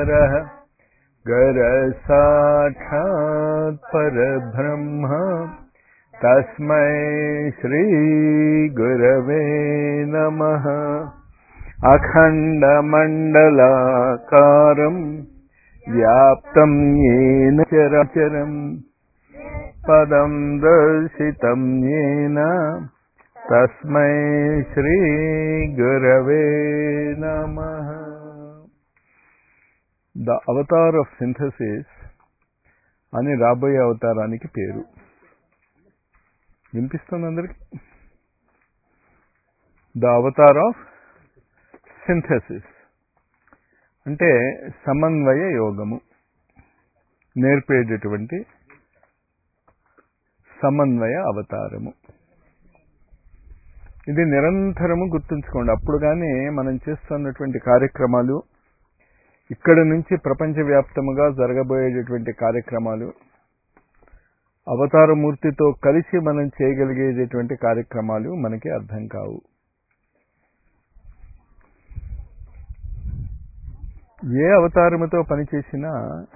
परः गरसाक्षात् परब्रह्म तस्मै श्रीगुरवे नमः अखण्डमण्डलाकारम् व्याप्तं येन चरचरम् पदं दर्शितं येन తస్మై శ్రీ గురవే నమ ద అవతార్ ఆఫ్ సింథసిస్ అని రాబోయే అవతారానికి పేరు వినిపిస్తుంది అందరికి ద అవతార్ ఆఫ్ సింథసిస్ అంటే సమన్వయ యోగము నేర్పేటటువంటి సమన్వయ అవతారము ఇది నిరంతరము గుర్తుంచుకోండి అప్పుడు కానీ మనం చేస్తున్నటువంటి కార్యక్రమాలు ఇక్కడ నుంచి ప్రపంచవ్యాప్తముగా జరగబోయేటటువంటి కార్యక్రమాలు అవతారమూర్తితో కలిసి మనం చేయగలిగేటటువంటి కార్యక్రమాలు మనకి అర్థం కావు ఏ అవతారముతో పనిచేసినా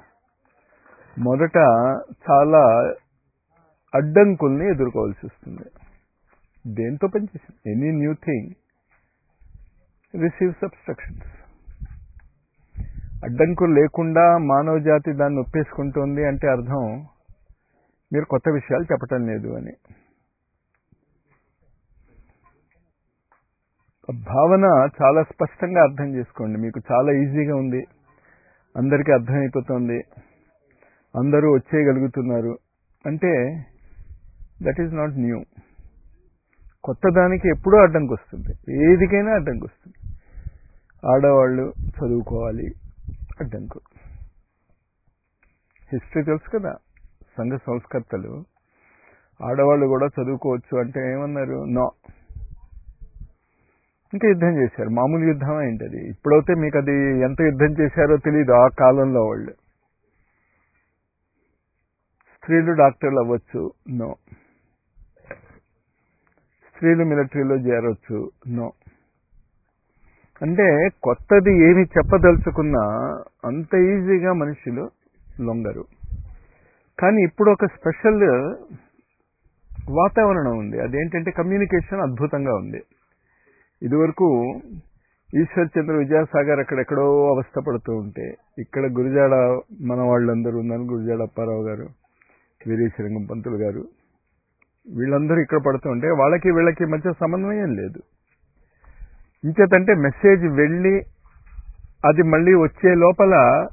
మొదట చాలా అడ్డంకుల్ని ఎదుర్కోవాల్సి వస్తుంది దేంతో పనిచేసింది any new thing receive substructions అడ్డంకులు లేకుండా మానవ జాతి దాన్ని ఒప్పేసుకుంటోంది అంటే అర్థం మీరు కొత్త విషయాలు చెప్పటం లేదు అని భావన చాలా స్పష్టంగా అర్థం చేసుకోండి మీకు చాలా ఈజీగా ఉంది అందరికీ అర్థమైపోతుంది అందరూ వచ్చేయగలుగుతున్నారు అంటే దట్ ఈజ్ నాట్ న్యూ కొత్త దానికి ఎప్పుడూ అడ్డంకి వస్తుంది ఏదికైనా అడ్డంకి వస్తుంది ఆడవాళ్ళు చదువుకోవాలి అడ్డంకు హిస్టరీ తెలుసు కదా సంఘ సంస్కర్తలు ఆడవాళ్ళు కూడా చదువుకోవచ్చు అంటే ఏమన్నారు నో ఇంకా యుద్ధం చేశారు మామూలు యుద్ధం ఏంటది ఇప్పుడైతే మీకు అది ఎంత యుద్ధం చేశారో తెలియదు ఆ కాలంలో వాళ్ళు స్త్రీలు డాక్టర్లు అవ్వచ్చు నో స్త్రీలు మిలిటరీలో చేరవచ్చు నో అంటే కొత్తది ఏమి చెప్పదలుచుకున్నా అంత ఈజీగా మనుషులు లొంగరు కానీ ఇప్పుడు ఒక స్పెషల్ వాతావరణం ఉంది అదేంటంటే కమ్యూనికేషన్ అద్భుతంగా ఉంది ఇదివరకు ఈశ్వర్ చంద్ర విద్యాసాగర్ అక్కడెక్కడో అవస్థ పడుతూ ఉంటే ఇక్కడ గురిజాడ మన వాళ్ళందరూ ఉన్నారు గురిజాడ అప్పారావు గారు వీరేశరంగం పంతులు గారు వీళ్ళందరూ ఇక్కడ పడుతూ ఉంటే వాళ్ళకి వీళ్ళకి మధ్య సమన్వయం లేదు ఇంకేతంటే మెసేజ్ వెళ్ళి అది మళ్ళీ వచ్చే లోపల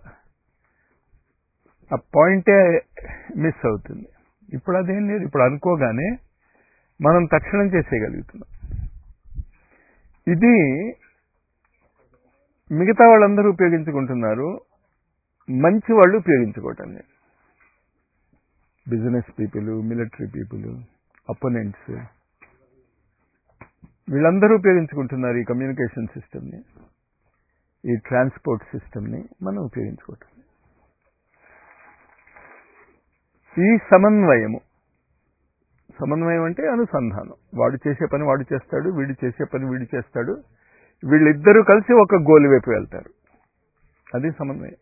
ఆ పాయింటే మిస్ అవుతుంది ఇప్పుడు అదేం లేదు ఇప్పుడు అనుకోగానే మనం తక్షణం చేసేయగలుగుతున్నాం ఇది మిగతా వాళ్ళందరూ ఉపయోగించుకుంటున్నారు మంచి వాళ్ళు ఉపయోగించుకోవటం లేదు business people military people opponents వీళ్ళందరూ ఉపయోగించుకుంటున్నారు ఈ కమ్యూనికేషన్ సిస్టమ్ని ఈ ట్రాన్స్పోర్ట్ సిస్టమ్ని మనం ఉపయోగించుకోవటం ఈ సమన్వయము సమన్వయం అంటే అనుసంధానం వాడు చేసే పని వాడు చేస్తాడు వీడు చేసే పని వీడు చేస్తాడు వీళ్ళిద్దరూ కలిసి ఒక గోలు వైపు వెళ్తారు అది సమన్వయం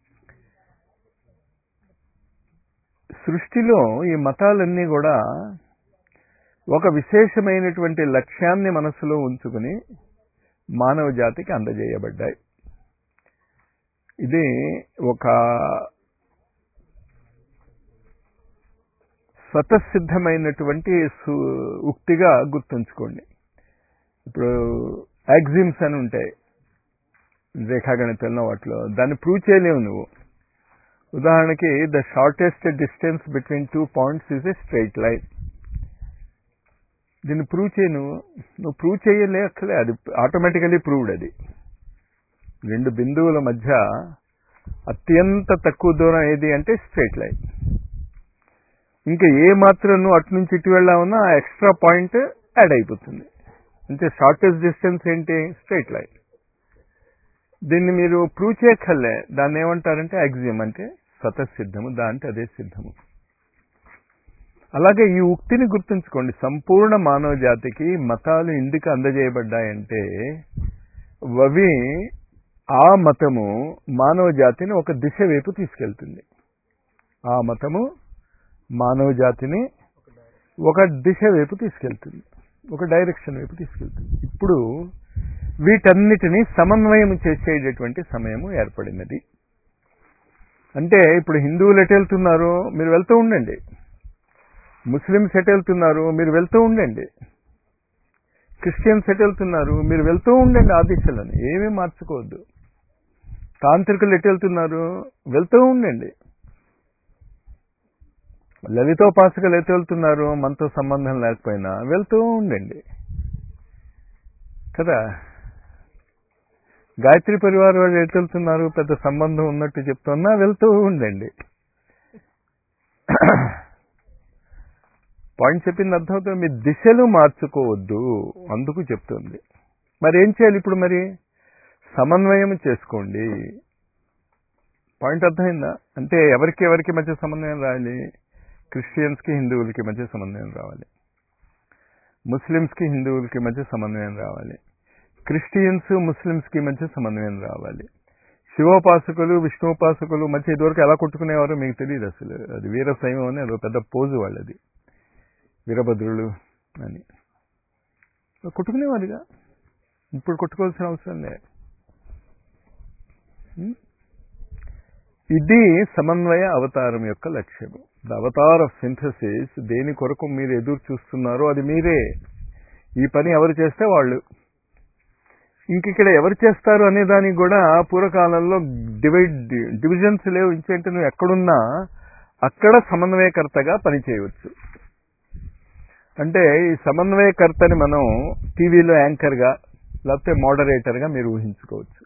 సృష్టిలో ఈ మతాలన్నీ కూడా ఒక విశేషమైనటువంటి లక్ష్యాన్ని మనసులో ఉంచుకుని మానవ జాతికి అందజేయబడ్డాయి ఇది ఒక స్వతసిద్ధమైనటువంటి ఉక్తిగా గుర్తుంచుకోండి ఇప్పుడు యాక్సిమ్స్ అని ఉంటాయి రేఖాగణితంలో వాటిలో దాన్ని ప్రూవ్ చేయలేవు నువ్వు ఉదాహరణకి the shortest distance between two points is a straight line దీన్ని ప్రూవ్ చేయ నువ్వు నువ్వు ప్రూవ్ చేయలే అక్కలే అది ఆటోమేటికలీ ప్రూవ్డ్ అది రెండు బిందువుల మధ్య అత్యంత తక్కువ దూరం ఏది అంటే స్ట్రైట్ లైన్ ఇంకా ఏ మాత్రం నువ్వు అటు నుంచి ఇటు వెళ్ళామన్నా ఆ ఎక్స్ట్రా పాయింట్ యాడ్ అయిపోతుంది అంటే షార్టెస్ట్ డిస్టెన్స్ ఏంటి స్ట్రైట్ లైన్ దీన్ని మీరు ప్రూవ్ చేయక్కర్లే దాన్ని ఏమంటారంటే యాక్సియం అంటే స్వతసిద్ధము దాంట్లో అదే సిద్ధము అలాగే ఈ ఉక్తిని గుర్తుంచుకోండి సంపూర్ణ మానవ జాతికి మతాలు ఎందుకు అందజేయబడ్డాయంటే అవి ఆ మతము మానవ జాతిని ఒక దిశ వైపు తీసుకెళ్తుంది ఆ మతము మానవ జాతిని ఒక దిశ వైపు తీసుకెళ్తుంది ఒక డైరెక్షన్ వైపు తీసుకెళ్తుంది ఇప్పుడు వీటన్నిటినీ సమన్వయం చేసేటటువంటి సమయము ఏర్పడినది అంటే ఇప్పుడు హిందువులు ఎటు వెళ్తున్నారు మీరు వెళ్తూ ఉండండి ముస్లిమ్స్ ఎటు వెళ్తున్నారు మీరు వెళ్తూ ఉండండి క్రిస్టియన్స్ ఎటు వెళ్తున్నారు మీరు వెళ్తూ ఉండండి ఆ దిశలను ఏమీ మార్చుకోవద్దు తాంత్రికులు ఎటు వెళ్తున్నారు వెళ్తూ ఉండండి లలితోపాసకులు ఎటు వెళ్తున్నారు మనతో సంబంధం లేకపోయినా వెళ్తూ ఉండండి కదా గాయత్రి పరివారం వాళ్ళు ఎటు వెళ్తున్నారు పెద్ద సంబంధం ఉన్నట్టు చెప్తున్నా వెళ్తూ ఉండండి పాయింట్ చెప్పింది అర్థమవుతుంది మీ దిశలు మార్చుకోవద్దు అందుకు చెప్తుంది మరి ఏం చేయాలి ఇప్పుడు మరి సమన్వయం చేసుకోండి పాయింట్ అర్థమైందా అంటే ఎవరికి ఎవరికి మధ్య సమన్వయం రావాలి క్రిస్టియన్స్కి హిందువులకి మధ్య సమన్వయం రావాలి ముస్లిమ్స్కి హిందువులకి మధ్య సమన్వయం రావాలి క్రిస్టియన్స్ ముస్లిమ్స్కి మధ్య సమన్వయం రావాలి శివోపాసకులు విష్ణుపాసకులు మధ్య ఇదివరకు ఎలా కొట్టుకునేవారో మీకు తెలియదు అసలు అది వీరశైవం అని అదో పెద్ద పోజు వాళ్ళది వీరభద్రులు అని కొట్టుకునేవారుగా ఇప్పుడు కొట్టుకోవాల్సిన అవసరం లేదు ఇది సమన్వయ అవతారం యొక్క లక్ష్యము ద అవతార్ ఆఫ్ సింథసిస్ దేని కొరకు మీరు ఎదురు చూస్తున్నారో అది మీరే ఈ పని ఎవరు చేస్తే వాళ్ళు ఇంక ఇక్కడ ఎవరు చేస్తారు అనే దానికి కూడా పూర్వకాలంలో డివైడ్ డివిజన్స్ లేవు ఇంకేంటి నువ్వు ఎక్కడున్నా అక్కడ సమన్వయకర్తగా పనిచేయవచ్చు అంటే ఈ సమన్వయకర్తని మనం టీవీలో యాంకర్గా లేకపోతే మోడరేటర్గా మీరు ఊహించుకోవచ్చు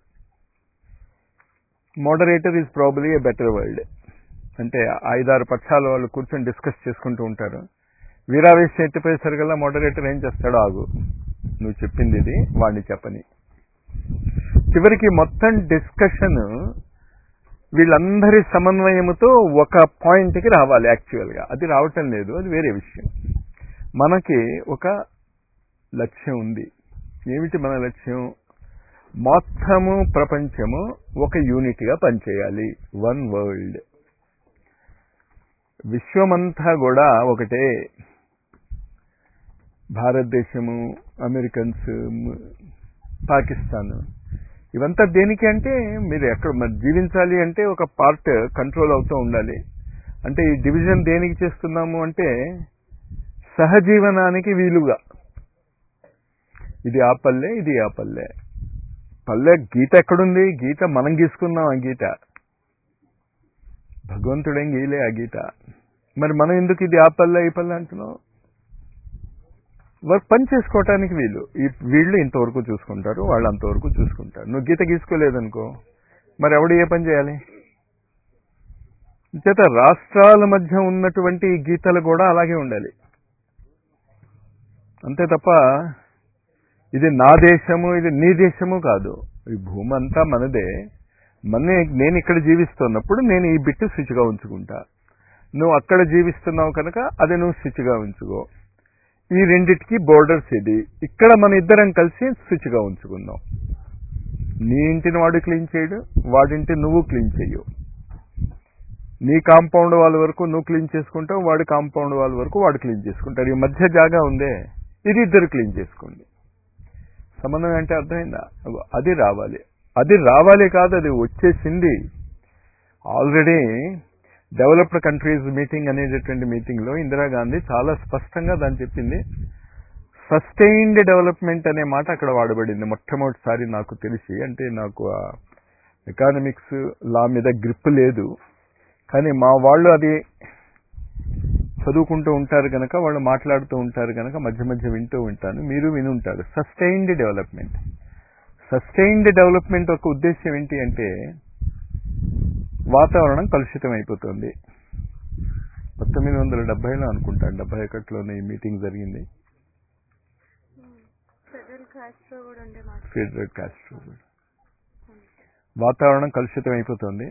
moderator is probably a better world అంటే ఐదారు పక్షాల వాళ్ళు కూర్చొని డిస్కస్ చేసుకుంటూ ఉంటారు వీరావేశం ఎత్తిపోయేసరికల్లా మోడరేటర్ ఏం చేస్తాడో ఆగు నువ్వు చెప్పింది ఇది వాడిని చెప్పని చివరికి మొత్తం డిస్కషన్ వీళ్ళందరి సమన్వయముతో ఒక పాయింట్కి రావాలి యాక్చువల్గా అది రావటం లేదు అది వేరే విషయం మనకి ఒక లక్ష్యం ఉంది ఏమిటి మన లక్ష్యం మొత్తము ప్రపంచము ఒక యూనిట్గా పనిచేయాలి వన్ వరల్డ్ విశ్వమంతా కూడా ఒకటే భారతదేశము అమెరికన్స్ పాకిస్తాన్ ఇవంతా దేనికి అంటే మీరు ఎక్కడ మరి జీవించాలి అంటే ఒక పార్ట్ కంట్రోల్ అవుతూ ఉండాలి అంటే ఈ డివిజన్ దేనికి చేస్తున్నాము అంటే సహజీవనానికి వీలుగా ఇది ఆ పల్లె ఇది ఆ పల్లె పల్లె గీత ఎక్కడుంది గీత మనం గీసుకున్నాం ఆ గీత భగవంతుడేం గీలే ఆ గీత మరి మనం ఎందుకు ఇది ఆ పల్లె ఈ పల్లె అంటున్నాం వర్క్ పని చేసుకోవటానికి వీళ్ళు ఈ వీళ్ళు ఇంతవరకు చూసుకుంటారు వాళ్ళు అంతవరకు చూసుకుంటారు నువ్వు గీత గీసుకోలేదనుకో మరి ఎవడు ఏ పని చేయాలి చేత రాష్ట్రాల మధ్య ఉన్నటువంటి ఈ గీతలు కూడా అలాగే ఉండాలి అంతే తప్ప ఇది నా దేశము ఇది నీ దేశము కాదు ఈ భూమి అంతా మనదే మన నేను ఇక్కడ జీవిస్తున్నప్పుడు నేను ఈ బిట్టు శుచిగా ఉంచుకుంటా నువ్వు అక్కడ జీవిస్తున్నావు కనుక అది నువ్వు శుచిగా ఉంచుకో ఈ రెండిటికి బోర్డర్స్ ఇది ఇక్కడ మన ఇద్దరం కలిసి శుచిగా ఉంచుకుందాం నీ ఇంటిని వాడు క్లీన్ చేయడు వాడింటి నువ్వు క్లీన్ చెయ్యు నీ కాంపౌండ్ వాళ్ళ వరకు నువ్వు క్లీన్ చేసుకుంటావు వాడి కాంపౌండ్ వాళ్ళ వరకు వాడు క్లీన్ చేసుకుంటారు ఈ మధ్య జాగా ఉందే ఇది ఇద్దరు క్లీన్ చేసుకోండి సంబంధం అంటే అర్థమైందా అది రావాలి అది రావాలి కాదు అది వచ్చేసింది ఆల్రెడీ డెవలప్డ్ కంట్రీస్ మీటింగ్ అనేటటువంటి మీటింగ్లో ఇందిరాగాంధీ చాలా స్పష్టంగా దాన్ని చెప్పింది సస్టైన్డ్ డెవలప్మెంట్ అనే మాట అక్కడ వాడబడింది మొట్టమొదటిసారి నాకు తెలిసి అంటే నాకు ఆ ఎకానమిక్స్ లా మీద గ్రిప్ లేదు కానీ మా వాళ్ళు అది చదువుకుంటూ ఉంటారు కనుక వాళ్ళు మాట్లాడుతూ ఉంటారు కనుక మధ్య మధ్య వింటూ ఉంటాను మీరు వినుంటారు సస్టైన్డ్ డెవలప్మెంట్ సస్టైన్డ్ డెవలప్మెంట్ యొక్క ఉద్దేశం ఏంటి అంటే వాతావరణం కలుషితం అయిపోతుంది పంతొమ్మిది వందల డెబ్బైలో అనుకుంటాను డెబ్బై ఒకటిలోనే ఈ మీటింగ్ జరిగింది ఫెడరల్ కాస్ట్రో కూడా ఉండే మాట ఫెడరల్ కాస్ట్రో వాతావరణం కలుషితం అయిపోతుంది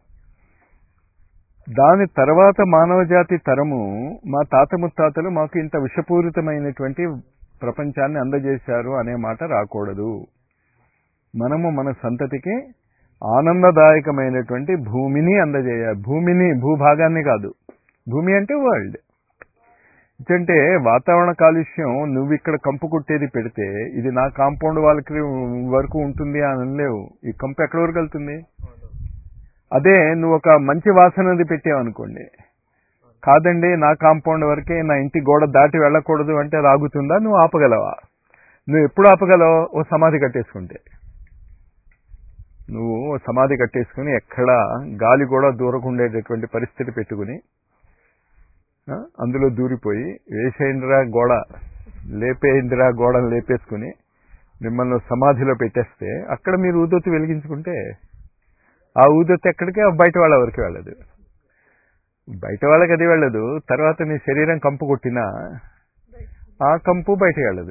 దాని తర్వాత మానవ జాతి తరము మా తాత ముత్తాతలు మాకు ఇంత విషపూరితమైనటువంటి ప్రపంచాన్ని అందజేశారు అనే మాట రాకూడదు మనము మన సంతతికి ఆనందదాయకమైనటువంటి భూమిని అందజేయాలి భూమిని భూభాగాన్ని కాదు భూమి అంటే వరల్డ్ ఎందుకంటే వాతావరణ కాలుష్యం నువ్వు ఇక్కడ కంపు కుట్టేది పెడితే ఇది నా కాంపౌండ్ వాళ్ళకి వరకు ఉంటుంది అని అనలేవు ఈ కంపు ఎక్కడి వరకు వెళ్తుంది అదే నువ్వు ఒక మంచి వాసనది పెట్టావు అనుకోండి కాదండి నా కాంపౌండ్ వరకే నా ఇంటి గోడ దాటి వెళ్ళకూడదు అంటే రాగుతుందా నువ్వు ఆపగలవా నువ్వు ఎప్పుడు ఆపగలవు ఓ సమాధి కట్టేసుకుంటే నువ్వు ఓ సమాధి కట్టేసుకుని ఎక్కడ గాలి కూడా దూరకుండేటటువంటి పరిస్థితి పెట్టుకుని ఆ, అందులో దూరిపోయి వేసేంద్రా గోడ లేపేంద్రా గోడను లేపేసుకుని మిమ్మల్ని సమాధిలో పెట్టేస్తే అక్కడ మీరు ఊదొత్తి వెలిగించుకుంటే ఆ ఊదొత్తి ఎక్కడికి ఆ బయట వాళ్ళ వరకు వెళ్ళదు బయట వాళ్ళకి అది వెళ్ళదు తర్వాత నీ శరీరం కంపు కొట్టినా ఆ కంపు బయట వెళ్ళదు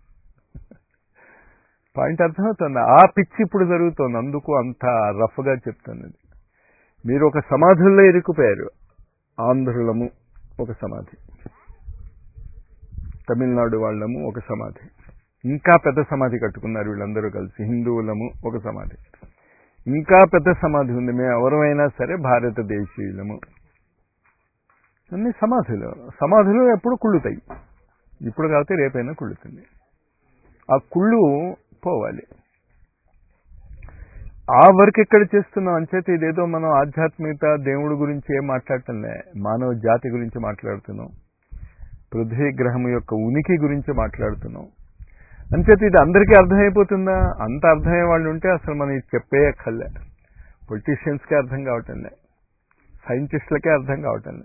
పాయింట్ అర్థమవుతుంది ఆ పిచ్చి ఇప్పుడు జరుగుతోంది అందుకు అంత రఫ్గా చెప్తున్నది మీరు ఒక సమాధుల్లో ఇరుక్కుపోయారు ఆంధ్రులము ఒక సమాధి తమిళనాడు వాళ్ళము ఒక సమాధి ఇంకా పెద్ద సమాధి కట్టుకున్నారు వీళ్ళందరూ కలిసి హిందువులము ఒక సమాధి ఇంకా పెద్ద సమాధి ఉంది మేము ఎవరమైనా సరే భారతదేశీయులము అన్ని సమాధులు సమాధులు ఎప్పుడు కుళ్ళుతాయి ఇప్పుడు కాబట్టి రేపైనా కుళ్ళుతుంది ఆ కుళ్ళు పోవాలి ఆ వర్క్ ఎక్కడ చేస్తున్నాం అంచేత ఇదేదో మనం ఆధ్యాత్మికత దేవుడి గురించి ఏం మాట్లాడటంలే మానవ జాతి గురించి మాట్లాడుతున్నాం పృథ్వీ గ్రహం యొక్క ఉనికి గురించి మాట్లాడుతున్నాం అంచేత ఇది అందరికీ అర్థమైపోతుందా అంత అర్థమయ్యే వాళ్ళు ఉంటే అసలు మనం ఇది చెప్పే అక్కర్లే పొలిటీషియన్స్కే అర్థం కావటంలే సైంటిస్టులకే అర్థం కావటంలే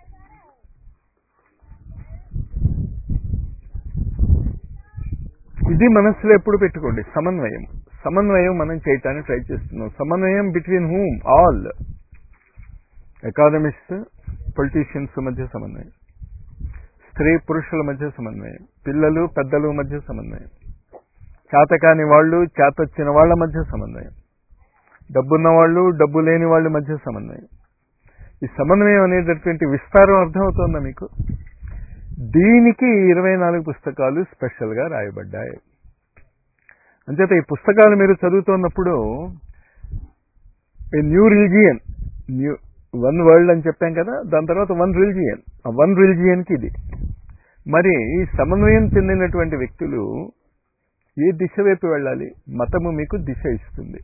ఇది మనస్సులో ఎప్పుడు పెట్టుకోండి సమన్వయం సమన్వయం మనం చేయటానికి ట్రై చేస్తున్నాం సమన్వయం between whom all economist politicians మధ్య సమన్వయం స్త్రీ పురుషుల మధ్య సమన్వయం పిల్లలు పెద్దలు మధ్య సమన్వయం చేతకాని వాళ్ళు చేతొచ్చిన వాళ్ళ మధ్య సమన్వయం డబ్బున్న వాళ్ళు డబ్బు లేని వాళ్ళ మధ్య సమన్వయం ఈ సమన్వయం అనేటటువంటి విస్తారం అర్థమవుతోందా మీకు దీనికి ఇరవై నాలుగు పుస్తకాలు స్పెషల్గా రాయబడ్డాయి అంచేత ఈ పుస్తకాలు మీరు చదువుతున్నప్పుడు a new religion new one world అని చెప్పాం కదా దాని తర్వాత వన్ రిలిజియన్ ఆ వన్ రిలిజియన్కి ఇది మరి ఈ సమన్వయం చెందినటువంటి వ్యక్తులు ఏ దిశ వైపు వెళ్ళాలి మతము మీకు దిశ ఇస్తుంది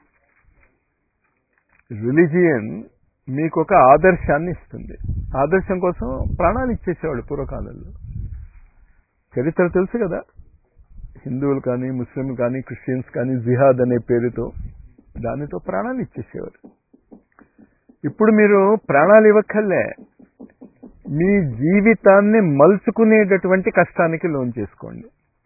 రిలిజియన్ మీకు ఒక ఆదర్శాన్ని ఇస్తుంది ఆదర్శం కోసం ప్రాణాలు ఇచ్చేసేవాళ్ళు పూర్వకాలంలో చరిత్ర తెలుసు కదా హిందువులు కానీ ముస్లింలు కానీ క్రిస్టియన్స్ కానీ జిహాద్ అనే పేరుతో దానితో ప్రాణాలు ఇచ్చేసేవారు ఇప్పుడు మీరు ప్రాణాలు ఇవ్వక్కర్లే మీ జీవితాన్ని మలుచుకునేటటువంటి కష్టానికి లోన్ చేసుకోండి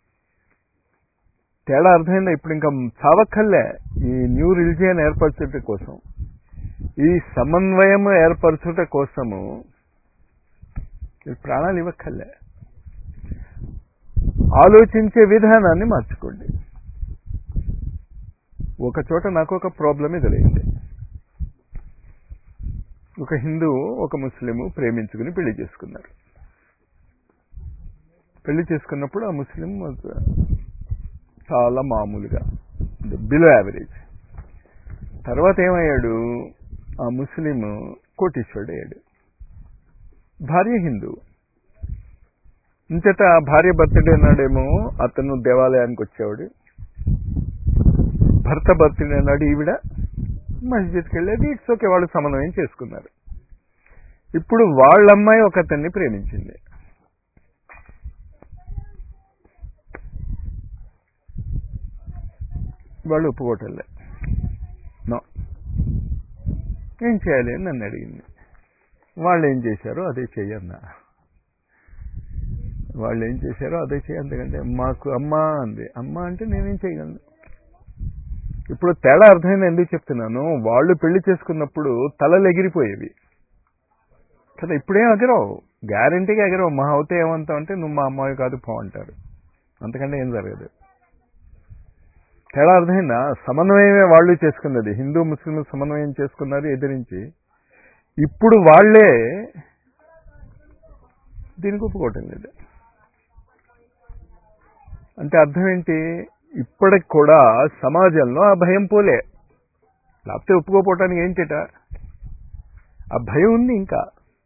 తేడా అర్థమైందా ఇప్పుడు ఇంకా చావక్కర్లే ఈ న్యూ రిలిజియన్ ఏర్పరచుట కోసం ఈ సమన్వయం ఏర్పరచుట కోసము మీరు ప్రాణాలు ఇవ్వక్కర్లే ఆలోచించే విధానాన్ని మార్చుకోండి ఒక చోట నాకు ఒక ప్రాబ్లం ఎదురైంది ఒక హిందువు ఒక ముస్లిము ప్రేమించుకుని పెళ్లి చేసుకున్నారు పెళ్లి చేసుకున్నప్పుడు ఆ ముస్లిం చాలా మామూలుగా బిలో యావరేజ్ తర్వాత ఏమయ్యాడు ఆ ముస్లిం కోటీశ్వరుడు అయ్యాడు భార్య హిందూ ఇంతట భార్య బర్త్డే నాడేమో అతను దేవాలయానికి వచ్చేవాడు భర్త బర్త్డే నాడు ఈవిడ మస్జిద్కి వెళ్ళేది ఇట్స్ ఓకే వాళ్ళు సమన్వయం చేసుకున్నారు ఇప్పుడు వాళ్ళ అమ్మాయి ఒక అతన్ని ప్రేమించింది వాళ్ళు ఒప్పుకోవటంలే నో ఏం చేయాలి అని నన్ను అడిగింది వాళ్ళు ఏం చేశారో అదే చెయ్యన్నా వాళ్ళు ఏం చేశారో అదే చేయ అంతకంటే మాకు అమ్మ అంది అమ్మ అంటే నేనేం చేయగలను ఇప్పుడు తేడా అర్థమైంది ఎందుకు చెప్తున్నాను వాళ్ళు పెళ్లి చేసుకున్నప్పుడు తలలు ఎగిరిపోయేవి కదా ఇప్పుడేం ఎగరవు గ్యారంటీగా ఎగరవు మా అవుతే ఏమంటావు అంటే నువ్వు మా అమ్మాయి కాదు పో అంటారు అంతకంటే ఏం జరగదు తేడా అర్థమైందా సమన్వయమే వాళ్ళు చేసుకున్నది హిందూ ముస్లింలు సమన్వయం చేసుకున్నారు ఎదిరించి ఇప్పుడు వాళ్లే దీనికి ఒప్పుకోవటం లేదు అంటే అర్థం ఏంటి ఇప్పటికి కూడా సమాజంలో ఆ భయం పోలే లేకపోతే ఒప్పుకోపోవటానికి ఏంటిట ఆ భయం ఉంది ఇంకా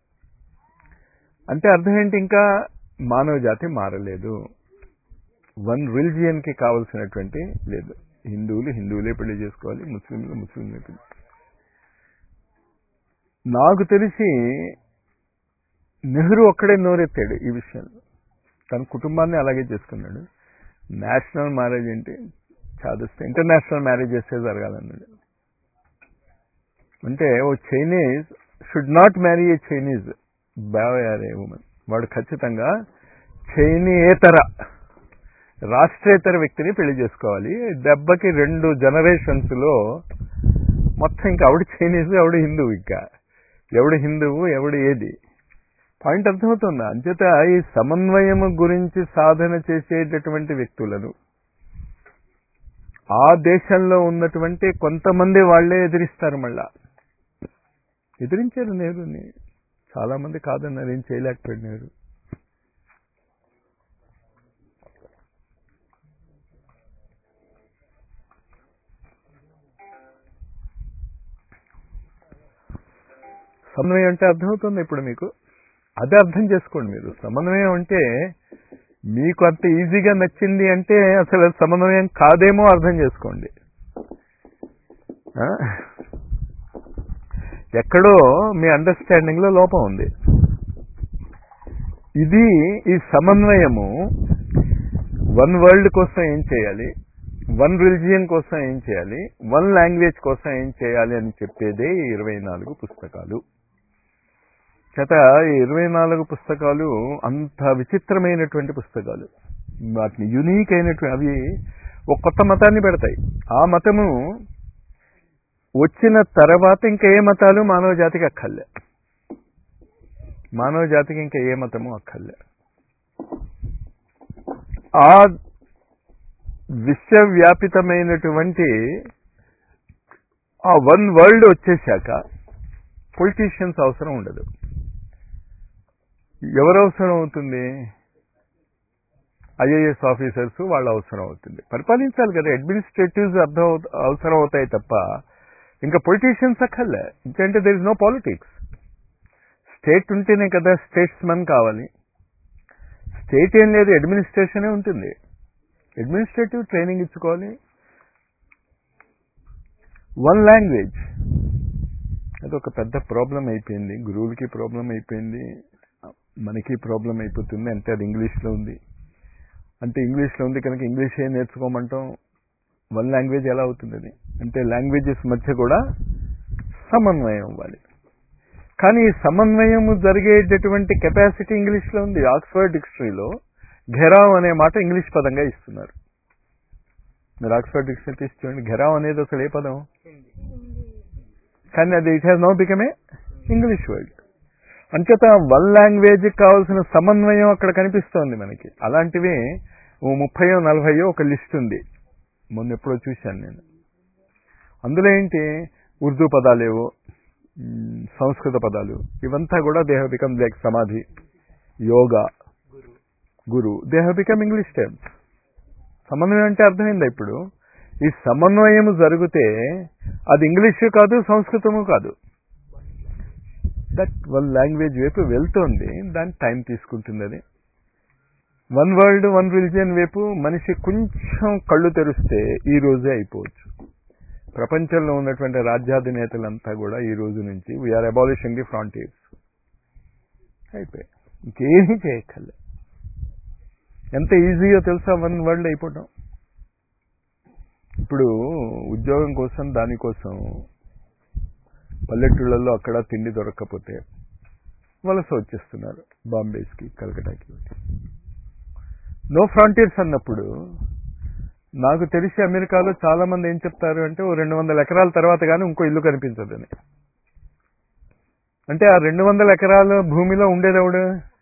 అంటే అర్థం ఏంటి ఇంకా మానవ జాతి మారలేదు వన్ రిలిజియన్ కి కావలసినటువంటి లేదు హిందువులు హిందువులే పెళ్లి చేసుకోవాలి ముస్లింలు ముస్లింలే పెళ్లి నాకు తెలిసి నెహ్రూ ఒక్కడే నోరెత్తాడు ఈ విషయంలో తన కుటుంబాన్ని అలాగే చేసుకున్నాడు నేషనల్ మ్యారేజ్ ఏంటి చాదిస్తే ఇంటర్నేషనల్ మ్యారేజ్ చేస్తే జరగాలన్నాడు అంటే ఓ Chinese should not marry a Chinese boy or a women వాడు ఖచ్చితంగా చైనీయేతర రాష్ట్రేతర వ్యక్తిని పెళ్లి చేసుకోవాలి దెబ్బకి రెండు జనరేషన్స్ లో మొత్తం ఇంకా ఆవిడ చైనీస్ ఆవిడ హిందువు ఇంకా ఎవడు హిందువు ఎవడు ఏది పాయింట్ అర్థమవుతుందా అంచేత ఈ సమన్వయం గురించి సాధన చేసేటటువంటి వ్యక్తులను ఆ దేశంలో ఉన్నటువంటి కొంతమంది వాళ్లే ఎదిరిస్తారు మళ్ళా ఎదిరించారు నెహ్రూని చాలా మంది కాదన్నారు ఏం చేయలేకపోయినారు సమన్వయం అంటే అర్థమవుతుంది ఇప్పుడు మీకు అదే అర్థం చేసుకోండి మీరు సమన్వయం అంటే మీకు అంత ఈజీగా నచ్చింది అంటే అసలు అది సమన్వయం కాదేమో అర్థం చేసుకోండి ఆ? ఎక్కడో మీ అండర్స్టాండింగ్ లో లోపం ఉంది ఇది ఈ సమన్వయము వన్ వరల్డ్ కోసం ఏం చేయాలి వన్ రిలిజియన్ కోసం ఏం చేయాలి వన్ లాంగ్వేజ్ కోసం ఏం చేయాలి అని చెప్పేదే ఈ ఇరవై నాలుగు పుస్తకాలు చేత ఈ ఇరవై నాలుగు పుస్తకాలు అంత విచిత్రమైనటువంటి పుస్తకాలు వాటిని యునీక్ అయినటువంటి అవి ఒక కొత్త మతాన్ని పెడతాయి ఆ మతము వచ్చిన తర్వాత ఇంకా ఏ మతాలు మానవ జాతికి అక్కర్లే మానవ జాతికి ఇంకా ఏ మతము అక్కర్లే ఆ విశ్వవ్యాపితమైనటువంటి ఆ వన్ వరల్డ్ వచ్చేశాక పొలిటీషియన్స్ అవసరం ఉండదు ఎవరు అవసరం అవుతుంది ఐఏఎస్ ఆఫీసర్స్ వాళ్ళ అవసరం అవుతుంది పరిపాలించాలి కదా అడ్మినిస్ట్రేటివ్స్ అర్థం అవు- అవసరం అవుతాయి తప్ప ఇంకా పొలిటీషియన్స్ అక్కర్లే ఎందుకంటే there is no politics state ఉంటేనే కదా స్టేట్స్ మన్ కావాలి స్టేట్ ఏం లేదు అడ్మినిస్ట్రేషనే ఉంటుంది అడ్మినిస్ట్రేటివ్ ట్రైనింగ్ ఇచ్చుకోవాలి వన్ లాంగ్వేజ్ అది ఒక పెద్ద ప్రాబ్లం అయిపోయింది గురువులకి ప్రాబ్లం అయిపోయింది మనకి ప్రాబ్లం అయిపోతుంది అంటే అది ఇంగ్లీష్లో ఉంది అంటే ఇంగ్లీష్లో ఉంది కనుక ఇంగ్లీష్ ఏ నేర్చుకోమంటాం వన్ లాంగ్వేజ్ ఎలా అవుతుంది అది అంటే లాంగ్వేజెస్ మధ్య కూడా సమన్వయం అవ్వాలి కానీ ఈ సమన్వయం జరిగేటటువంటి కెపాసిటీ ఇంగ్లీష్లో ఉంది ఆక్స్ఫర్డ్ డిక్షనరీలో ఘెరావ్ అనే మాట ఇంగ్లీష్ పదంగా ఇస్తున్నారు మీరు ఆక్స్ఫర్డ్ డిక్షనరీ తీసి చూడండి ఘెరావ్ అనేది అసలు ఏ పదం కానీ అది it has no become English word అంచేత వన్ లాంగ్వేజ్ కావాల్సిన సమన్వయం అక్కడ కనిపిస్తోంది మనకి అలాంటివి ఓ ముప్పయో నలభయో ఒక లిస్ట్ ఉంది మొన్న ఎప్పుడో చూశాను నేను అందులో ఏంటి ఉర్దూ పదాలేవో మ్, సంస్కృత పదాలు ఇవంతా కూడా they have become like samadhi yoga guru they have become English terms సమన్వయం అంటే అర్థమైందా ఇప్పుడు ఈ సమన్వయం జరిగితే అది ఇంగ్లీషు కాదు సంస్కృతము కాదు దట్ వన్ లాంగ్వేజ్ వైపు వెళ్తోంది దాని టైం తీసుకుంటుంది అది వన్ వరల్డ్ వన్ రిలిజియన్ వైపు మనిషి కొంచెం కళ్ళు తెరిస్తే ఈ రోజే అయిపోవచ్చు ప్రపంచంలో ఉన్నటువంటి రాజ్యాధినేతలంతా కూడా ఈ రోజు నుంచి వీఆర్ అబాలిషింగ్ ది ఫ్రాంటీర్స్ అయిపోయాయి ఇంకేమీ చేయక్కర్లే ఎంత ఈజీయో తెలుసా వన్ వరల్డ్ అయిపోవటం ఇప్పుడు ఉద్యోగం కోసం దానికోసం పల్లెటూళ్ళల్లో అక్కడ తిండి దొరకకపోతే వలస వచ్చేస్తున్నారు బాంబేస్కి కలకటాకి నో ఫ్రాంటీర్స్ అన్నప్పుడు నాకు తెలిసి అమెరికాలో చాలా మంది ఏం చెప్తారు అంటే ఓ రెండు వందల ఎకరాల తర్వాత కానీ ఇంకో ఇల్లు కనిపించదని అంటే ఆ రెండు వందల ఎకరాల భూమిలో ఉండేదెవడు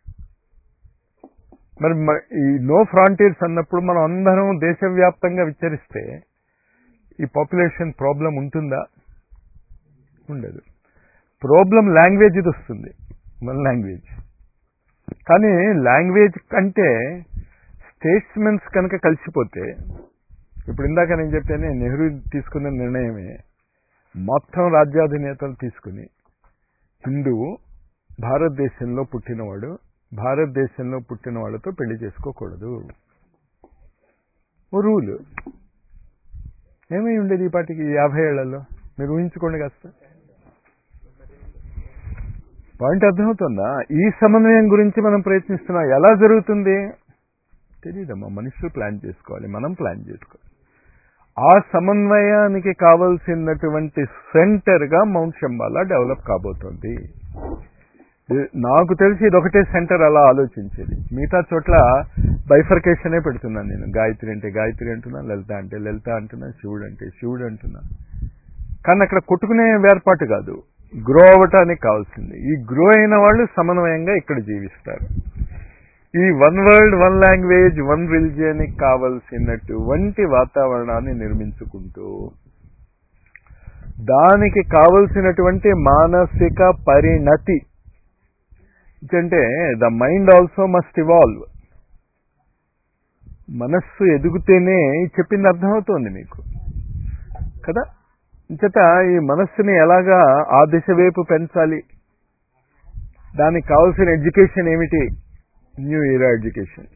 మరి మ- ఈ నో ఫ్రాంటీర్స్ అన్నప్పుడు మనం అందరం దేశవ్యాప్తంగా విచ్చరిస్తే ఈ పాపులేషన్ ప్రాబ్లం ఉంటుందా ఉండదు ప్రాబ్లం లాంగ్వేజ్ ఇది వస్తుంది మన లాంగ్వేజ్ కానీ లాంగ్వేజ్ కంటే స్టేట్స్మెన్స్ కనుక కలిసిపోతే ఇప్పుడు ఇందాక నేను చెప్పానే నెహ్రూ తీసుకున్న నిర్ణయమే మొత్తం రాజ్యాధినేతలు తీసుకుని హిందువు భారతదేశంలో పుట్టినవాడు భారతదేశంలో పుట్టిన వాళ్ళతో పెళ్లి చేసుకోకూడదు ఓ రూల్ ఏమై ఉండేది ఈ పాటికి యాభై ఏళ్లలో మీరు ఊహించుకోండి కాస్త పాయింట్ అర్థమవుతుందా ఈ సమన్వయం గురించి మనం ప్రయత్నిస్తున్నాం ఎలా జరుగుతుంది తెలియదమ్మా మనుషులు ప్లాన్ చేసుకోవాలి మనం ప్లాన్ చేసుకోవాలి ఆ సమన్వయానికి కావలసినటువంటి సెంటర్గా మౌంట్ శంబాలా డెవలప్ కాబోతోంది ఇది- నాకు తెలిసి ఇది ఒకటే సెంటర్ అలా ఆలోచించేది మిగతా చోట్ల బైఫర్కేషనే పెడుతున్నాను నేను గాయత్రి అంటే గాయత్రి అంటున్నా లలిత అంటే లలిత అంటున్నా శివుడు అంటే శివుడు అంటున్నా కానీ అక్కడ కొట్టుకునే వేర్పాటు కాదు గ్రో అవ్వటానికి కావాల్సింది ఈ గ్రో అయిన వాళ్ళు సమన్వయంగా ఇక్కడ జీవిస్తారు ఈ one world one language one religion కావలసినటువంటి వాతావరణాన్ని నిర్మించుకుంటూ దానికి కావలసినటువంటి మానసిక పరిణతి అంటే the mind also must evolve మనస్సు ఎదుగుతేనే ఈ చెప్పింది అర్థమవుతోంది మీకు కదా ఇంచేత ఈ మనస్సుని ఎలాగా ఆ దిశ వైపు పెంచాలి దానికి కావాల్సిన ఎడ్యుకేషన్ ఏమిటి న్యూ ఇయర్ ఎడ్యుకేషన్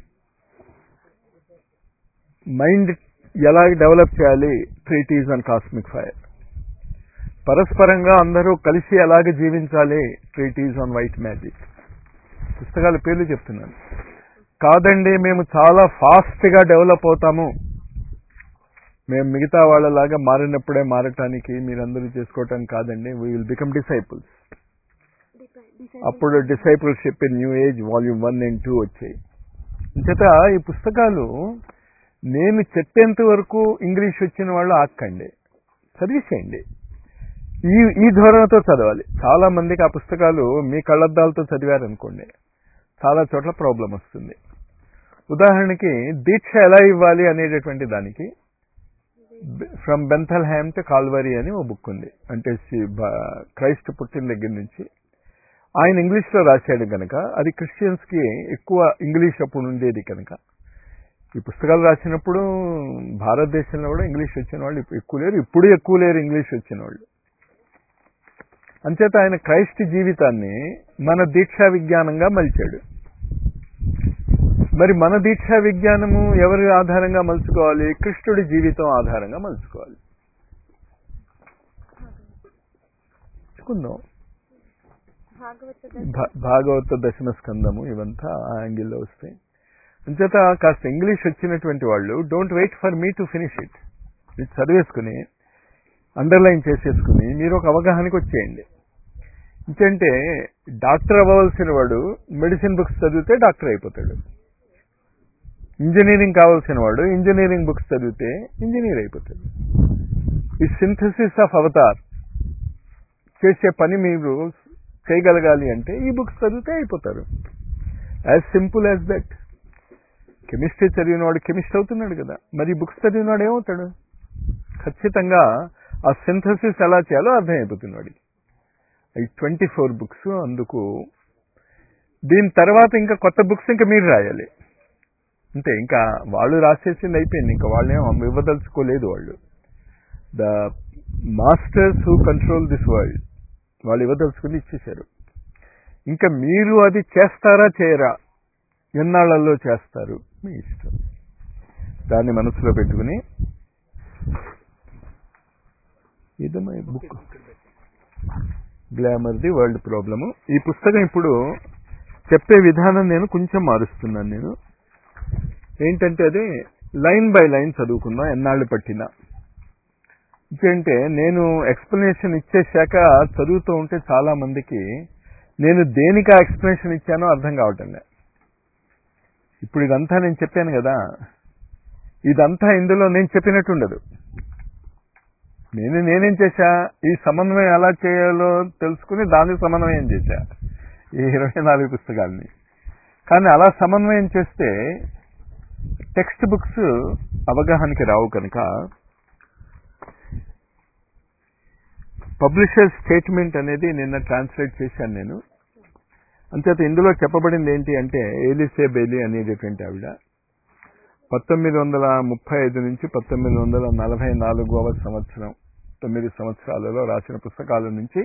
మైండ్ ఎలా డెవలప్ చేయాలి ట్రీటీస్ అండ్ కాస్మిక్ ఫైర్ పరస్పరంగా అందరూ కలిసి ఎలాగ జీవించాలి ట్రీటీస్ ఆన్ వైట్ మ్యాజిక్ పుస్తకాల పేర్లు చెప్తున్నాను కాదండి మేము చాలా ఫాస్ట్ గా డెవలప్ అవుతాము మేము మిగతా వాళ్ళలాగా మారినప్పుడే మారటానికి మీరందరూ చేసుకోవటం కాదండి వీ విల్ బికమ్ డిసైపుల్స్ అప్పుడు discipleship in new age volume one and two వచ్చాయి చేత ఈ పుస్తకాలు నేను చెప్పేంత వరకు ఇంగ్లీష్ వచ్చిన వాళ్ళు ఆక్కండి చదివేసేయండి ఈ ఈ ధోరణితో చదవాలి చాలా మందికి ఆ పుస్తకాలు మీ కళ్ళద్దాలతో చదివారనుకోండి చాలా చోట్ల ప్రాబ్లం వస్తుంది ఉదాహరణకి దీక్ష ఎలా ఇవ్వాలి అనేటటువంటి దానికి from Bethlehem to Calvary అని ఓ బుక్ ఉంది అంటే సి- బ- క్రైస్ట్ పుట్టిన దగ్గర నుంచి ఆయన ఇంగ్లీష్ లో రాశాడు కనుక అది క్రిస్టియన్స్ కి ఎక్కువ ఇంగ్లీష్ అప్పుడు ఉండేది కనుక ఈ పుస్తకాలు రాసినప్పుడు భారతదేశంలో కూడా ఇంగ్లీష్ వచ్చిన వాళ్ళు ఇప్పుడు ఎక్కువ లేరు ఇప్పుడు ఎక్కువ లేరు ఇంగ్లీష్ వచ్చిన వాళ్ళు అంచేత ఆయన క్రైస్ట్ జీవితాన్ని మన దీక్షా విజ్ఞానంగా మలిచాడు మరి మన దీక్షా విజ్ఞానము ఎవరి ఆధారంగా మలుచుకోవాలి కృష్ణుడి జీవితం ఆధారంగా మలుచుకోవాలి చెప్పుకుందాం భాగవత భా- భాగవత దశమ స్కందము ఇవంతా ఆ యాంగిల్లో వస్తాయి అంచేత కాస్త ఇంగ్లీష్ వచ్చినటువంటి వాళ్ళు don't wait for me to finish it ఇది చదివేసుకుని అండర్లైన్ చేసేసుకుని మీరు ఒక అవగాహనకి వచ్చేయండి ఇంకంటే డాక్టర్ అవ్వవలసిన వాడు మెడిసిన్ బుక్స్ చదివితే డాక్టర్ అయిపోతాడు ఇంజనీరింగ్ కావాల్సిన వాడు ఇంజనీరింగ్ బుక్స్ చదివితే ఇంజనీర్ అయిపోతాడు ఈ సింథసిస్ ఆఫ్ అవతార్ చేసే పని మీరు చేయగలగాలి అంటే ఈ బుక్స్ చదివితే అయిపోతారు as simple as that chemistry చదివిన వాడు కెమిస్ట్ అవుతున్నాడు కదా మరి బుక్స్ చదివిన వాడు ఏమవుతాడు ఖచ్చితంగా ఆ సింథసిస్ ఎలా చేయాలో అర్థమైపోతుంది వాడికి ఈ ట్వంటీ ఫోర్ బుక్స్ అందుకు దీని తర్వాత ఇంకా కొత్త బుక్స్ ఇంకా మీరు రాయాలి అంతే ఇంకా వాళ్ళు రాసేసింది అయిపోయింది ఇంకా వాళ్ళు ఏం ఇవ్వదలుచుకోలేదు వాళ్ళు the masters who control this world వాళ్ళు ఇవ్వదలుచుకుని ఇచ్చేశారు ఇంకా మీరు అది చేస్తారా చేయరా ఎన్నాళ్లలో చేస్తారు మీ ఇష్టం దాన్ని మనసులో పెట్టుకుని ఇదమ్మా book glamour the world problem ఈ పుస్తకం ఇప్పుడు చెప్పే విధానం నేను కొంచెం మారుస్తున్నాను నేను ఏంటంటే అది లైన్ బై లైన్ చదువుకుందాం ఎన్నాళ్ళు పట్టినా ఇంకేంటే నేను ఎక్స్ప్లెనేషన్ ఇచ్చేశాక చదువుతూ ఉంటే చాలా మందికి నేను దేనికి ఆ ఎక్స్ప్లెనేషన్ ఇచ్చానో అర్థం కావటం లే ఇప్పుడు ఇదంతా నేను చెప్పాను కదా ఇదంతా ఇందులో నేను చెప్పినట్టు ఉండదు నేను నేనేం చేశా ఈ సమన్వయం ఎలా చేయాలో తెలుసుకుని దాన్ని సమన్వయం చేశా ఈ ఇరవై నాలుగు పుస్తకాలని కానీ అలా సమన్వయం చేస్తే టెక్స్ట్ బుక్స్ అవగాహనకి రావు కనుక పబ్లిషర్ స్టేట్మెంట్ అనేది నిన్న ట్రాన్స్లేట్ చేశాను నేను అంచేత ఇందులో చెప్పబడింది ఏంటి అంటే ఏలిసే బేలి అనేటటువంటి ఆవిడ పంతొమ్మిది వందల ముప్పై ఐదు నుంచి పంతొమ్మిది వందల నలభై నాలుగవ సంవత్సరం తొమ్మిది సంవత్సరాలలో రాసిన పుస్తకాల నుంచి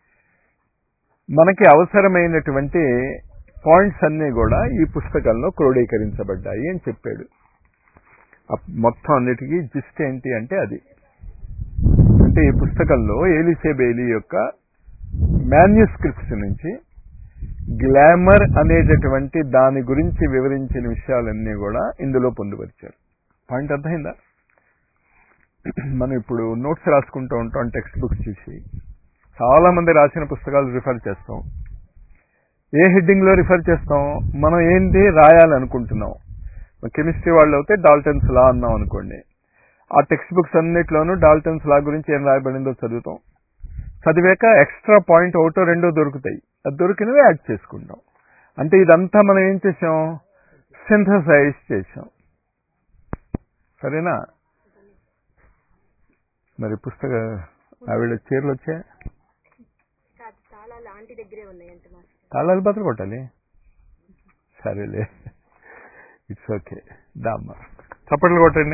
మనకి అవసరమైనటువంటి పాయింట్స్ అన్నీ కూడా ఈ పుస్తకంలో క్రోడీకరించబడ్డాయి అని చెప్పాడు అప్- మొత్తం అన్నిటికీ జిస్ట్ ఏంటి అంటే అది అంటే ఈ పుస్తకంలో ఏలిసే బెయిలీ యొక్క మాన్యుస్క్రిప్ట్స్ నుంచి గ్లామర్ అనేటటువంటి దాని గురించి వివరించిన విషయాలన్నీ కూడా ఇందులో పొందుపరిచారు పాయింట్ అర్థమైందా మనం ఇప్పుడు నోట్స్ రాసుకుంటూ ఉంటాం టెక్స్ట్ బుక్స్ చూసి చాలా మంది రాసిన పుస్తకాలు రిఫర్ చేస్తాం ఏ హెడ్డింగ్ లో రిఫర్ చేస్తాం మనం ఏంటి రాయాలనుకుంటున్నాం కెమిస్ట్రీ వాళ్ళు అయితే డాల్టన్స్ లా అన్నాం అనుకోండి ఆ టెక్స్ట్ బుక్స్ అన్నిట్లోనూ డాల్టన్స్ లా గురించి ఏం రాయబడిందో చదువుతాం చదివాక ఎక్స్ట్రా పాయింట్ ఒకటో రెండో దొరుకుతాయి అది దొరికినవి యాడ్ చేసుకుంటాం అంటే ఇదంతా మనం ఏం చేసాం సింథసైజ్ చేసాం సరేనా మరి పుస్తక ఆవిడ చీరలు వచ్చా కాదు తాళాలు ఆంటీ దగ్గరే ఉన్నాయంట మాస్టర్ తాళాలు బదులు కొట్టాలి సరేలే ఇట్స్ ఓకే దామ్మ చప్పట్లు కొట్టండి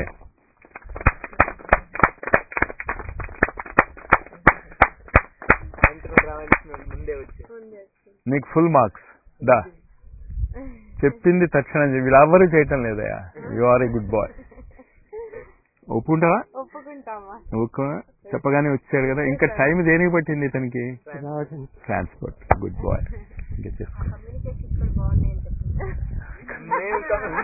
సాయంత్రం రావాల్సిన ముందే వచ్చి ఉంది వచ్చి. నీకు ఫుల్ మార్క్స్ దా చెప్పింది తక్షణం చెప్పి వీళ్ళెవ్వరూ చేయటం లేదయా you are a good boy ఒప్పుకుంటావా ఒప్పుకుంటామా ఒప్పుకో చెప్పగానే వచ్చాడు కదా ఇంకా టైం దేనికి పట్టింది ఇతనికి ట్రాన్స్పోర్ట్ గుడ్ బాయ్ ఇంకా చేసుకో కమ్యూనికేషన్ కూడా బాగున్నాయని చెప్పింది నేను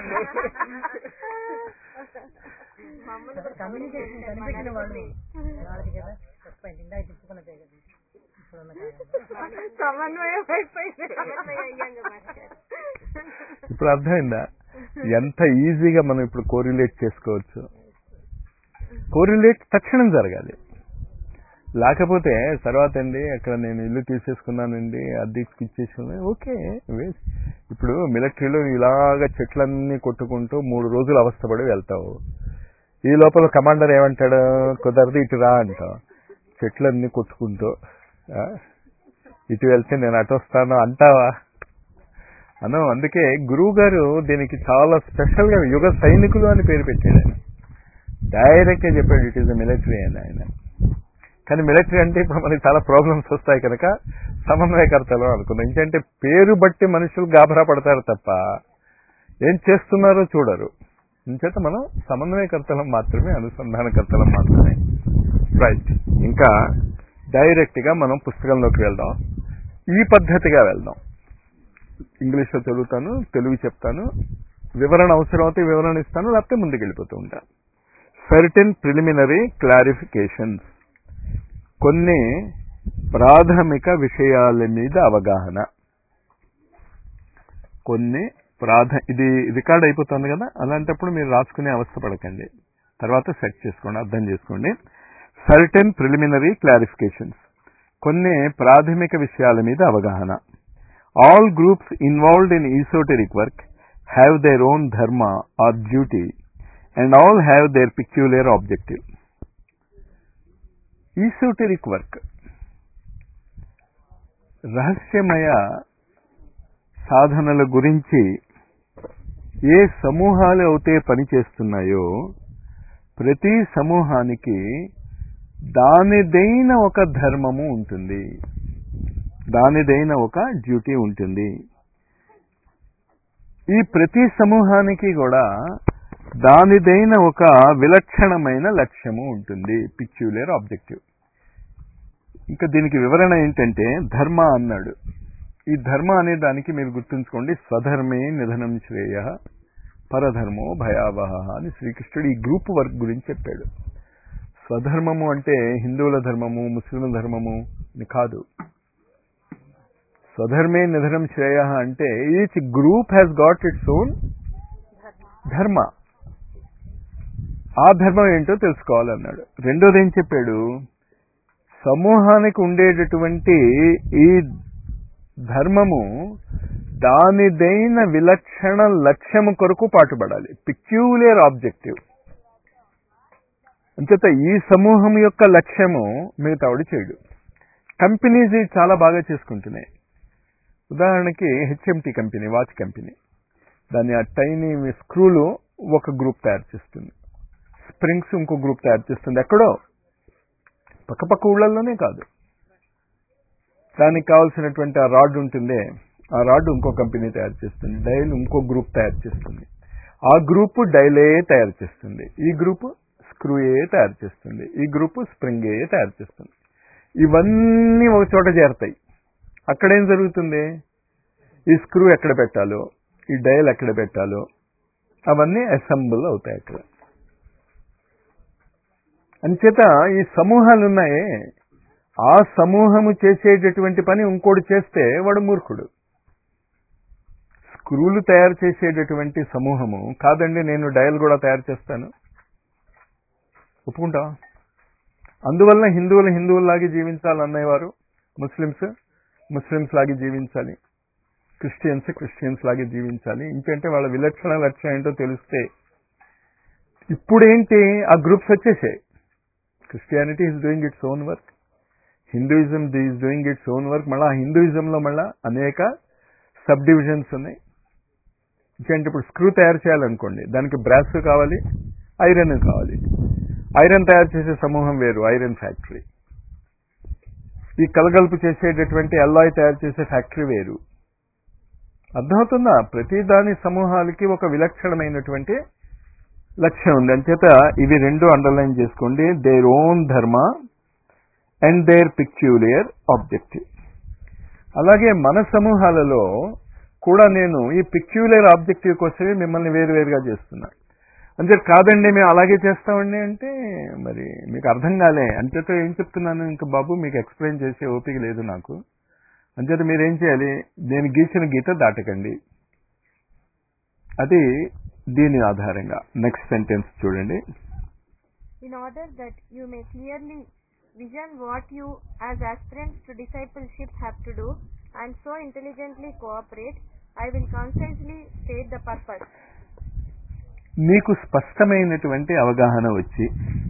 మమ్మల్ని కూడా కమ్యూనికేషన్ కనిపెట్టిన వాళ్ళు వాళ్ళకి కదా చెప్పండి ఇందాక చెప్పుకున్నదే కదా ఇప్పుడున్న కాలంలో సమన్వయం అయిపోయింది సమన్వయం అయ్యాం కదా మాస్టర్ ఇప్పుడు అర్థమైందా ఎంత ఈజీగా మనం ఇప్పుడు కోరిలేట్ చేసుకోవచ్చు కోరిలేట్ తక్షణం జరగాలి లేకపోతే తర్వాత అండి అక్కడ నేను ఇల్లు తీసేసుకున్నానండి అద్దెకి ఇచ్చేసుకున్నా ఓకే వేస్ట్. ఇప్పుడు మిలిటరీలో ఇలాగ చెట్లన్నీ కొట్టుకుంటూ మూడు రోజులు అవస్థపడి వెళ్తావు ఈ లోపల కమాండర్ ఏమంటాడు కుదరదు ఇటు రా అంటావు చెట్లన్నీ కొట్టుకుంటూ ఆ, ఇటు వెళ్తే నేను అటు వస్తాను అంటావా అను అందుకే గురువు గారు దీనికి చాలా స్పెషల్ గా యుగ సైనికులు అని పేరు పెట్టాడు ఆయన డైరెక్ట్ గా చెప్పాడు ఇట్ ఈస్ ద మిలిటరీ అని ఆయన కానీ మిలిటరీ అంటే ఇప్పుడు మనకి చాలా ప్రాబ్లమ్స్ వస్తాయి కనుక సమన్వయకర్తలు అనుకున్నాం ఎందుకంటే పేరు బట్టి మనుషులు గాబరా పడతారు తప్ప ఏం చేస్తున్నారో చూడరు ఇంచేత మనం సమన్వయకర్తలం మాత్రమే అనుసంధానకర్తలం మాత్రమే రైట్ ఇంకా డైరెక్ట్ గా మనం పుస్తకంలోకి వెళ్దాం ఈ పద్ధతిగా వెళ్దాం ఇంగ్లీష్లో చదువుతాను తెలుగు చెప్తాను వివరణ అవసరం అయితే వివరణ ఇస్తాను లేకపోతే ముందుకు వెళ్ళిపోతూ ఉంటాను సర్టెన్ ప్రిలిమినరీ క్లారిఫికేషన్స్ కొన్ని ప్రాథమిక విషయాల మీద అవగాహన కొన్ని ప్రాధ ఇది రికార్డ్ అయిపోతుంది కదా అలాంటప్పుడు మీరు రాసుకునే అవస్థ పడకండి తర్వాత సెట్ చేసుకోండి అర్థం చేసుకోండి సర్టెన్ ప్రిలిమినరీ క్లారిఫికేషన్స్ కొన్ని ప్రాథమిక విషయాల మీద అవగాహన all groups involved in esoteric work have their own dharma or duty and all have their peculiar objective esoteric work రహస్యమయ సాధనల గురించి ఏ సమూహాలు అయితే పనిచేస్తున్నాయో ప్రతి సమూహానికి దానిదైన ఒక ధర్మము ఉంటుంది దానిదైన ఒక డ్యూటీ ఉంటుంది ఈ ప్రతి సమూహానికి కూడా దానిదైన ఒక విలక్షణమైన లక్ష్యము ఉంటుంది పిక్యులర్ ఆబ్జెక్టివ్ ఇంకా దీనికి వివరణ ఏంటంటే ధర్మ అన్నాడు ఈ ధర్మ అనే దానికి మీరు గుర్తుంచుకోండి స్వధర్మే నిధనం శ్రేయ పరధర్మో భయావహ అని శ్రీకృష్ణుడు ఈ గ్రూప్ వర్క్ గురించి చెప్పాడు స్వధర్మము అంటే హిందువుల ధర్మము ముస్లింల ధర్మము అని కాదు స్వధర్మే నిధనం శ్రేయ అంటే each group has got its own dharma ఆ ధర్మం ఏంటో తెలుసుకోవాలన్నాడు రెండోది ఏం చెప్పాడు సమూహానికి ఉండేటటువంటి ఈ ధర్మము దానిదైన విలక్షణ లక్ష్యము కొరకు పాటుపడాలి పిక్యూలియర్ ఆబ్జెక్టివ్ అంచేత ఈ సమూహం యొక్క లక్ష్యము మిగతావాడు చేయడు కంపెనీస్ ఇది చాలా బాగా చేసుకుంటున్నాయి ఉదాహరణకి హెచ్ఎంటి కంపెనీ వాచ్ కంపెనీ దాని ఆ టైనీ స్క్రూలు ఒక గ్రూప్ తయారు చేస్తుంది స్ప్రింగ్స్ ఇంకో గ్రూప్ తయారు చేస్తుంది ఎక్కడో పక్కపక్క ఊళ్ళల్లోనే కాదు దానికి కావాల్సినటువంటి ఆ రాడ్ ఉంటుంది ఆ రాడ్ ఇంకో కంపెనీ తయారు చేస్తుంది డైల్ ఇంకో గ్రూప్ తయారు చేస్తుంది ఆ గ్రూప్ డైలే తయారు చేస్తుంది ఈ గ్రూప్ స్క్రూ ఏ తయారు చేస్తుంది ఈ గ్రూప్ స్ప్రింగ్ ఏ తయారు చేస్తుంది ఇవన్నీ ఒక చోట చేరతాయి అక్కడేం జరుగుతుంది ఈ స్క్రూ ఎక్కడ పెట్టాలో ఈ డయల్ ఎక్కడ పెట్టాలో అవన్నీ అసెంబుల్ అవుతాయి అక్కడ అంచేత ఈ సమూహాలు ఉన్నాయే ఆ సమూహము చేసేటటువంటి పని ఇంకోటి చేస్తే వాడు మూర్ఖుడు స్క్రూలు తయారు చేసేటటువంటి సమూహము కాదండి నేను డయల్ కూడా తయారు చేస్తాను ఒప్పుకుంటావా అందువల్ల హిందువులు హిందువుల్లాగే జీవించాలి అన్నయ్యవారు ముస్లిమ్స్ ముస్లిమ్స్ లాగే జీవించాలి క్రిస్టియన్స్ క్రిస్టియన్స్ లాగే జీవించాలి ఇంకంటే వాళ్ళ విలక్షణ లక్ష్యం ఏంటో తెలిస్తే ఇప్పుడేంటి ఆ గ్రూప్స్ వచ్చేసాయి Christianity is doing its own work Hinduism is doing its own work మళ్ళీ ఆ హిందూయిజంలో మళ్ళీ అనేక సబ్ డివిజన్స్ ఉన్నాయి ఇంకంటే ఇప్పుడు స్క్రూ తయారు చేయాలనుకోండి దానికి బ్రాస్ కావాలి ఐరన్ కావాలి ఐరన్ తయారు చేసే సమూహం వేరు ఐరన్ ఫ్యాక్టరీ ఈ కలగలుపు చేసేటటువంటి అల్లాయ్ తయారు చేసే ఫ్యాక్టరీ వేరు అర్థమవుతుందా ప్రతి దాని సమూహాలకి ఒక విలక్షణమైనటువంటి లక్ష్యం ఉంది అంచేత ఇవి రెండు అండర్లైన్ చేసుకోండి their own dharma and their peculiar objective అలాగే మన సమూహాలలో కూడా నేను ఈ పిక్యూలియర్ ఆబ్జెక్టివ్ కోసమే మిమ్మల్ని వేరువేరుగా చేస్తున్నా అంటే కాదండి మేము అలాగే చేస్తామండి అంటే మరి మీకు అర్థం కాలే అంచేత ఏం చెప్తున్నాను ఇంకా బాబు మీకు ఎక్స్ప్లెయిన్ చేసే ఓపిక లేదు నాకు అంచేత మీరేం చేయాలి నేను గీసిన గీత దాటకండి అది దీని ఆధారంగా నెక్స్ట్ సెంటెన్స్ చూడండి In order that you may clearly vision what you as aspirants to discipleship have to do and so intelligently cooperate, I will concisely state the purpose. మీకు స్పష్టమైనటువంటి అవగాహన వచ్చి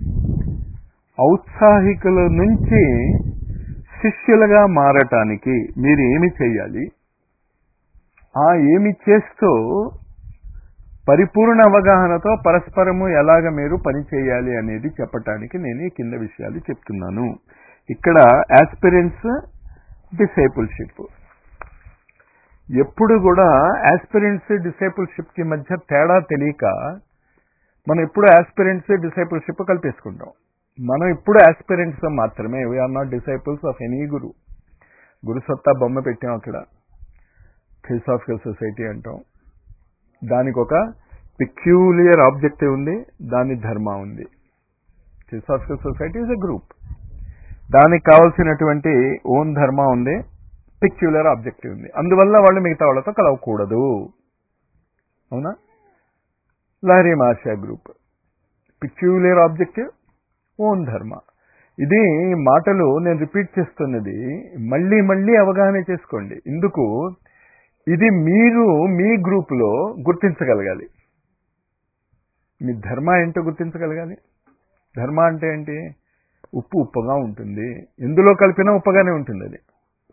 ఔత్సాహికుల నుంచి శిష్యులుగా మారటానికి మీరు ఏమి చేయాలి ఆ ఏమి చేస్తూ పరిపూర్ణ అవగాహనతో పరస్పరము ఎలాగ మీరు పని చేయాలి అనేది చెప్పటానికి నేను ఈ కింద విషయాలు చెప్తున్నాను ఇక్కడ ఆస్పిరెంట్స్ డిసైపుల్షిప్ ఎప్పుడు కూడా ఆస్పిరెంట్స్ డిసైపుల్షిప్ కి మధ్య తేడా తెలియక మనం ఎప్పుడు ఆస్పిరెంట్స్ డిసైపుల్షిప్ కల్పేసుకుంటాం మనం ఇప్పుడు ఆస్పిరెంట్స్ మాత్రమే we are not disciples of any guru గురు సత్తా బొమ్మ పెట్టాం అక్కడ థియోసాఫికల్ సొసైటీ అంటాం దానికి ఒక పిక్యూలియర్ ఆబ్జెక్టివ్ ఉంది దాని ధర్మ ఉంది Theosophical Society is a group దానికి కావాల్సినటువంటి ఓన్ ధర్మ ఉంది పిక్యులర్ ఆబ్జెక్టివ్ ఉంది అందువల్ల వాళ్ళు మిగతా వాళ్ళతో కలవకూడదు అవునా Lahari Maharshi group peculiar objective own dharma ఇది ఈ మాటలు నేను రిపీట్ చేస్తున్నది మళ్ళీ మళ్ళీ అవగాహన చేసుకోండి ఇందుకు ఇది మీరు మీ గ్రూపులో గుర్తించగలగాలి మీ ధర్మ ఏంటో గుర్తించగలగాలి ధర్మ అంటే ఏంటి ఉప్పు ఉప్పుగా ఉంటుంది ఎందులో కలిపినా ఉప్పగానే ఉంటుంది అది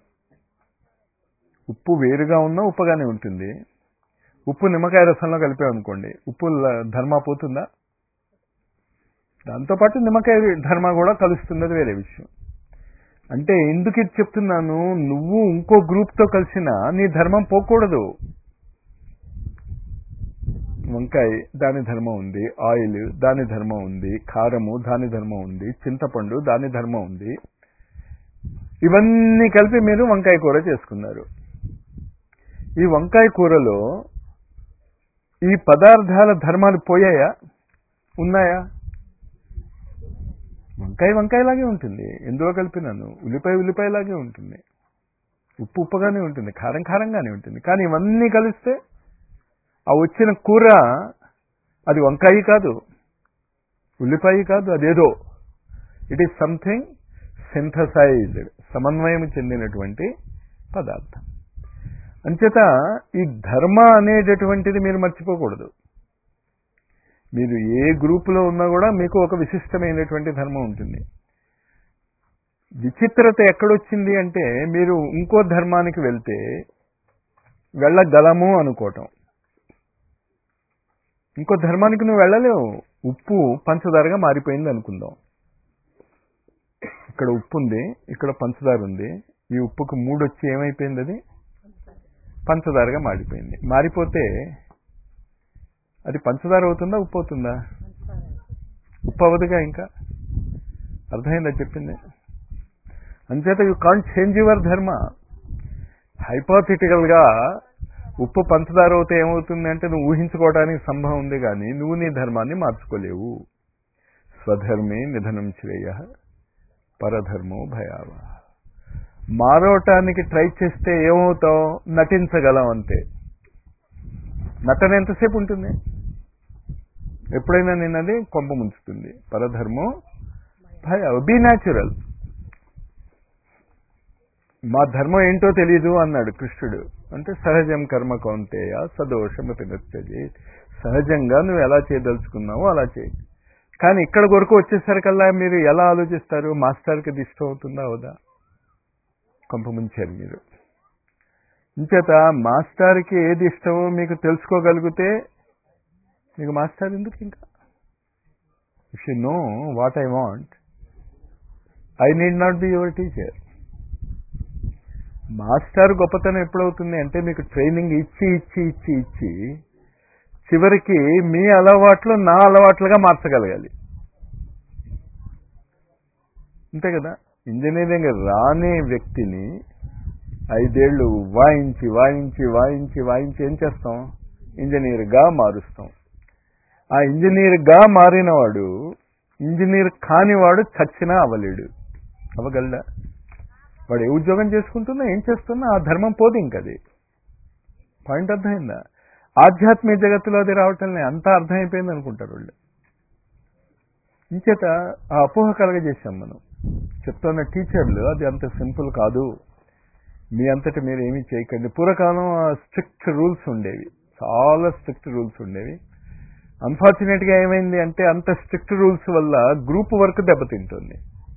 ఉప్పు వేరుగా ఉన్నా ఉప్పగానే ఉంటుంది ఉప్పు నిమ్మకాయ రసంలో కలిపామనుకోండి ఉప్పు ల- ధర్మ పోతుందా దాంతోపాటు నిమ్మకాయ ధర్మ కూడా కలుస్తుంది అది వేరే విషయం అంటే ఎందుకు ఇది చెప్తున్నాను నువ్వు ఇంకో గ్రూప్తో కలిసిన నీ ధర్మం పోకూడదు వంకాయ దాని ధర్మం ఉంది ఆయిల్ దాని ధర్మం ఉంది కారము దాని ధర్మం ఉంది చింతపండు దాని ధర్మం ఉంది ఇవన్నీ కలిపి మీరు వంకాయ కూర చేసుకున్నారు ఈ వంకాయ కూరలో ఈ పదార్థాల ధర్మాలు పోయాయా ఉన్నాయా వంకాయ వంకాయలాగే ఉంటుంది ఎందులో కలిపినాను ఉల్లిపాయ ఉల్లిపాయలాగే ఉంటుంది ఉప్పు ఉప్పుగానే ఉంటుంది కారం కారంగానే ఉంటుంది కానీ ఇవన్నీ కలిస్తే ఆ వచ్చిన కూర అది వంకాయ కాదు ఉల్లిపాయ కాదు అదేదో ఇట్ ఈస్ సంథింగ్ సింథసైజ్డ్ సమన్వయం చెందినటువంటి పదార్థం అంచేత ఈ ధర్మ అనేటటువంటిది మీరు మర్చిపోకూడదు మీరు ఏ గ్రూపులో ఉన్నా కూడా మీకు ఒక విశిష్టమైనటువంటి ధర్మం ఉంటుంది విచిత్రత ఎక్కడొచ్చింది అంటే మీరు ఇంకో ధర్మానికి వెళ్తే వెళ్ళగలము అనుకోవటం ఇంకో ధర్మానికి నువ్వు వెళ్ళలేవు ఉప్పు పంచదారగా మారిపోయింది అనుకుందాం ఇక్కడ ఉప్పు ఉంది ఇక్కడ పంచదార ఉంది ఈ ఉప్పుకు మూడు వచ్చి ఏమైపోయింది అది పంచదారగా మారిపోయింది మారిపోతే అది పంచదార అవుతుందా ఉప్పు అవుతుందా ఉప్పు అవ్వదుగా ఇంకా అర్థమైందా చెప్పింది అంచేత you can't change your dharma hypothetical గా ఉప్పు పంచదార అవుతే ఏమవుతుంది అంటే నువ్వు ఊహించుకోవడానికి సంభవం ఉంది కానీ నువ్వు నీ ధర్మాన్ని మార్చుకోలేవు స్వధర్మే నిధనం శ్రేయ పరధర్మో భయావ మారవటానికి ట్రై చేస్తే ఏమవుతావు నటించగలం అంతే నటన ఎంతసేపు ఉంటుంది ఎప్పుడైనా నిన్నది కొంప ముంచుతుంది పరధర్మో భయ బీ న్యాచురల్ మా ధర్మం ఏంటో తెలియదు అన్నాడు కృష్ణుడు అంటే సహజం కర్మ కౌంటేయ సదోషము పినచ్చది సహజంగా నువ్వు ఎలా చేయదలుచుకున్నావో అలా చేయి కానీ ఇక్కడ వరకు వచ్చేసరికల్లా మీరు ఎలా ఆలోచిస్తారు మాస్టర్కి అది ఇష్టం అవుతుందా అవుదా కొంప ముంచారు మీరు ఇంచేత మాస్టర్కి ఏది ఇష్టమో మీకు తెలుసుకోగలిగితే మీకు మాస్టర్ ఎందుకు ఇంకా if you know what I want I need not be your teacher master గొప్పతనం ఎప్పుడవుతుంది అంటే మీకు ట్రైనింగ్ ఇచ్చి ఇచ్చి ఇచ్చి ఇచ్చి చివరికి మీ అలవాట్లు నా అలవాట్లుగా మార్చగలగాలి అంతే కదా ఇంజనీరింగ్ రాని వ్యక్తిని ఐదేళ్లు వాయించి వాయించి వాయించి వాయించి ఏం చేస్తాం ఇంజనీర్గా మారుస్తాం ఆ ఇంజనీర్గా మారినవాడు ఇంజనీర్ కానివాడు చచ్చినా అవ్వలేడు అవ్వగలడా వాడు ఏ ఉద్యోగం చేసుకుంటున్నా ఏం చేస్తున్నా ఆ ధర్మం పోదు ఇంకది పాయింట్ అర్థమైందా ఆధ్యాత్మిక జగత్తులో అది రావటంలే అంతా అర్థమైపోయింది అనుకుంటారు వాళ్ళు ఇంచేత ఆ అపోహ కలగజేశాం మనం చెప్తున్న టీచర్లు అది అంత సింపుల్ కాదు మీ అంతటి మీరు ఏమీ చేయకండి పూర్వకాలం స్ట్రిక్ట్ రూల్స్ ఉండేవి చాలా స్ట్రిక్ట్ రూల్స్ ఉండేవి అన్ఫార్చునేట్ గా ఏమైంది అంటే అంత స్ట్రిక్ట్ రూల్స్ వల్ల గ్రూప్ వర్క్ దెబ్బతింటుంది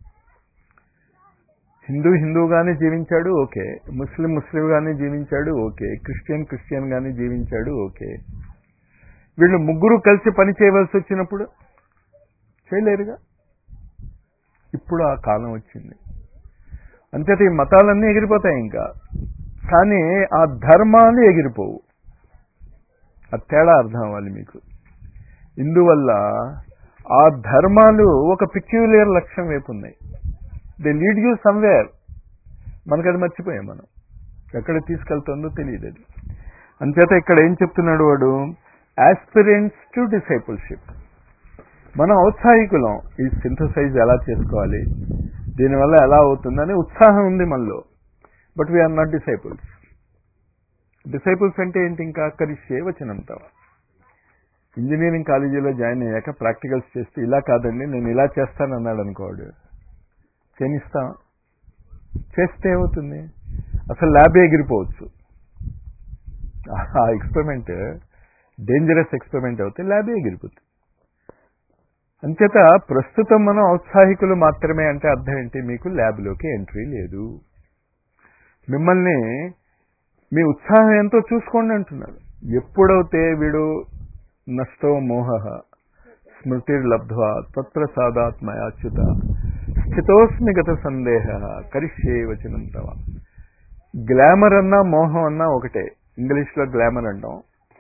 హిందూ హిందూగానే జీవించాడు ఓకే ముస్లిం ముస్లింగానే జీవించాడు ఓకే క్రిస్టియన్ క్రిస్టియన్ గానే జీవించాడు ఓకే వీళ్ళు ముగ్గురు కలిసి పని చేయవలసి వచ్చినప్పుడు చేయలేరుగా ఇప్పుడు ఆ కాలం వచ్చింది అంతేత ఈ మతాలన్నీ ఎగిరిపోతాయి ఇంకా కానీ ఆ ధర్మాలు ఎగిరిపోవు ఆ తేడా అర్థం అవ్వాలి మీకు ఇందువల్ల ఆ ధర్మాలు ఒక పిక్యులియర్ లక్ష్యం వైపు ఉన్నాయి దే లీడ్ యూ సమ్వేర్ మనకు అది మర్చిపోయాం మనం ఎక్కడ తీసుకెళ్తుందో తెలియదు అది అంచేత ఇక్కడ ఏం చెప్తున్నాడు వాడు ఆస్పిరెంట్స్ టు డిసైపుల్షిప్ మనం ఔత్సాహికులం ఈ సింథసైజ్ ఎలా చేసుకోవాలి దీనివల్ల ఎలా అవుతుందని ఉత్సాహం ఉంది మనలో but we are not disciples disciples అంటే ఏంటి ఇంకా కరిష్యే వచనంతో ఇంజనీరింగ్ కాలేజీలో జాయిన్ అయ్యాక ప్రాక్టికల్స్ చేస్తే ఇలా కాదండి నేను ఇలా చేస్తాను అన్నాడు అనుకోడు చేయనిస్తాం చేస్తే ఏమవుతుంది అసలు ల్యాబే ఎగిరిపోవచ్చు ఆ ఎక్స్పెరిమెంట్ డేంజరస్ ఎక్స్పెరిమెంట్ అవుతే ల్యాబే ఎగిరిపోతుంది అంచేత ప్రస్తుతం మనం ఔత్సాహికులు మాత్రమే అంటే అర్థం ఏంటి మీకు ల్యాబ్లోకి ఎంట్రీ లేదు మిమ్మల్ని మీ ఉత్సాహం ఎంతో చూసుకోండి అంటున్నారు ఎప్పుడైతే వీడు నష్టో మోహ స్మృతిర్లబ్ధ్వా తత్ప్రసాదాత్మయాచ్యుత స్థితోస్మి గత సందేహ కరిష్యే వచనం తవ గ్లామర్ అన్నా మోహం అన్నా ఒకటే ఇంగ్లీష్లో గ్లామర్ అంటాం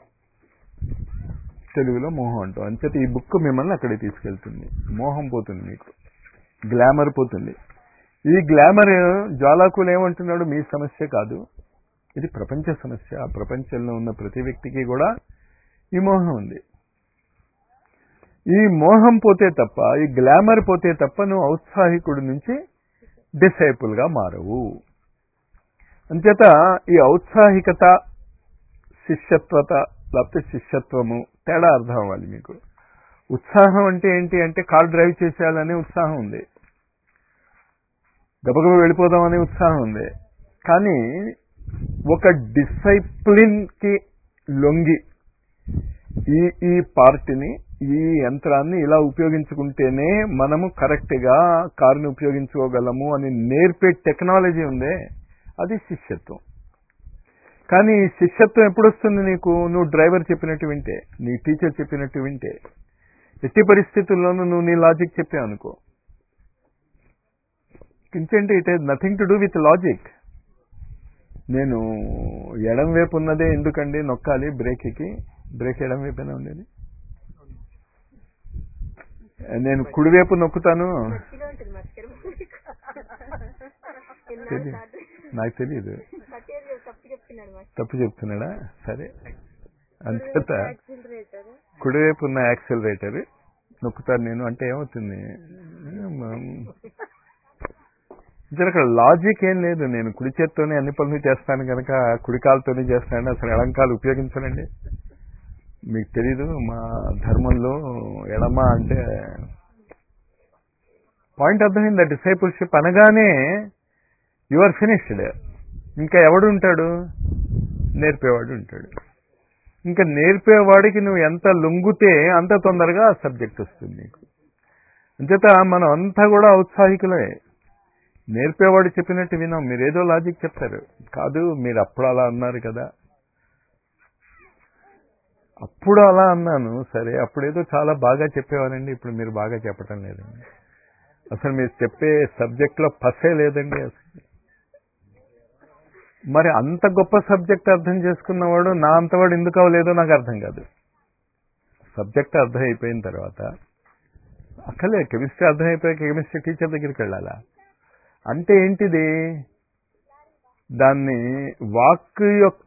తెలుగులో మోహం అంటాం అంచేత ఈ బుక్ మిమ్మల్ని అక్కడికి తీసుకెళ్తుంది మోహం పోతుంది మీకు గ్లామర్ పోతుంది ఈ గ్లామర్ జ్వాలాకులు ఏమంటున్నాడు మీ సమస్య కాదు ఇది ప్రపంచ సమస్య ఆ ప్రపంచంలో ఉన్న ప్రతి వ్యక్తికి కూడా ఈ మోహం ఉంది ఈ మోహం పోతే తప్ప ఈ గ్లామర్ పోతే తప్ప నువ్వు ఔత్సాహికుడి నుంచి డిసైపుల్ గా మారవు అంచేత ఈ ఔత్సాహికత శిష్యత్వత లేకపోతే శిష్యత్వము తేడా అర్థం అవ్వాలి మీకు ఉత్సాహం అంటే ఏంటి అంటే కార్ డ్రైవ్ చేసేయాలనే ఉత్సాహం ఉంది గబగబ వెళ్ళిపోదాం అనే ఉత్సాహం ఉంది కానీ ఒక డిసైప్లిన్ కి లొంగి ఈ ఈ పార్ట్ని ఈ యంత్రాన్ని ఇలా ఉపయోగించుకుంటేనే మనము కరెక్ట్ గా కారుని ఉపయోగించుకోగలము అని నేర్పే టెక్నాలజీ ఉందే అది శిష్యత్వం కానీ శిష్యత్వం ఎప్పుడు వస్తుంది నీకు నువ్వు డ్రైవర్ చెప్పినట్టు వింటే నీ టీచర్ చెప్పినట్టు వింటే ఎట్టి పరిస్థితుల్లోనూ నువ్వు నీ లాజిక్ చెప్పావు అనుకో ఇంకేంటి it has nothing to do with logic నేను ఎడం వైపు ఉన్నదే ఎందుకండి నొక్కాలి బ్రేక్కి బ్రేక్ ఎడం వైపునే ఉండేది నేను కుడివైపు నొక్కుతాను మంచిగా ఉంటుంది మస్కర్ తెలీదు. నాకు తెలియదు సత్య తప్పు చెప్తున్నాడు మాస్టర్ తప్పు చెప్తున్నాడా సరే అంచేత యాక్సిలరేటర్ కుడివైపు ఉన్న యాక్సిలరేటర్ నొక్కుతాను నేను అంటే ఏమవుతుంది ఇద్దరు అక్కడ లాజిక్ ఏం లేదు నేను కుడి చేత్తోనే అన్ని పనులు చేస్తాను కనుక కుడి కాలుతోనే చేస్తాను అసలు ఎడంకాలు ఉపయోగించనండి మీకు తెలీదు మా ధర్మంలో ఎడమ అంటే పాయింట్ అర్థమైంది డిసైపుల్షిప్ అనగానే యు ఆర్ ఫినిష్డ్ ఇంకా ఎవడు ఉంటాడు నేర్పేవాడు ఉంటాడు ఇంకా నేర్పేవాడికి నువ్వు ఎంత లొంగితే అంత తొందరగా ఆ సబ్జెక్ట్ వస్తుంది నీకు అంచేత మనం అంతా కూడా ఔత్సాహికులే నేర్పేవాడు చెప్పినట్టు వినాం మీరు ఏదో లాజిక్ చెప్తారు కాదు మీరు అప్పుడు అలా అన్నారు కదా అప్పుడు అలా అన్నాను సరే అప్పుడేదో చాలా బాగా చెప్పేవారండి ఇప్పుడు మీరు బాగా చెప్పటం లేదండి అసలు మీరు చెప్పే సబ్జెక్ట్లో పసే లేదండి అసలు మరి అంత గొప్ప సబ్జెక్ట్ అర్థం చేసుకున్నవాడు నా అంతవాడు ఎందుకు అవ్వలేదో నాకు అర్థం కాదు సబ్జెక్ట్ అర్థం అయిపోయిన తర్వాత అక్కలే కెమిస్ట్రీ అర్థం అయిపోయాక కెమిస్ట్రీ టీచర్ దగ్గరికి వెళ్ళాలా అంటే ఏంటిది దాన్ని వాక్ యొక్క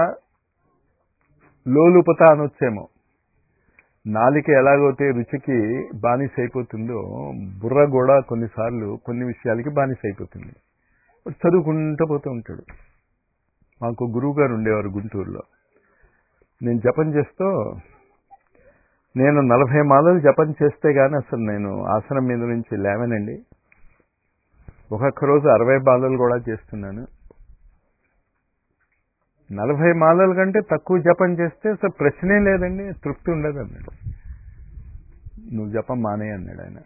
లోలుపత అనొచ్చేమో నాలిక ఎలాగైతే రుచికి బానిస అయిపోతుందో బుర్ర కూడా కొన్నిసార్లు కొన్ని విషయాలకి బానిస అయిపోతుంది వాడు చదువుకుంటూ పోతూ ఉంటాడు మాకు గురువు గారు ఉండేవారు గుంటూరులో నేను జపం చేస్తూ నేను నలభై మాలలు జపం చేస్తే గానీ అసలు నేను ఆసనం మీద నుంచి లేవనండి ఒక్కొక్క రోజు అరవై మాలలు కూడా చేస్తున్నాను నలభై మాలల కంటే తక్కువ జపం చేస్తే అసలు ప్రశ్నే లేదండి తృప్తి ఉండదు అన్నాడు నువ్వు జపం మానే అన్నాడు ఆయన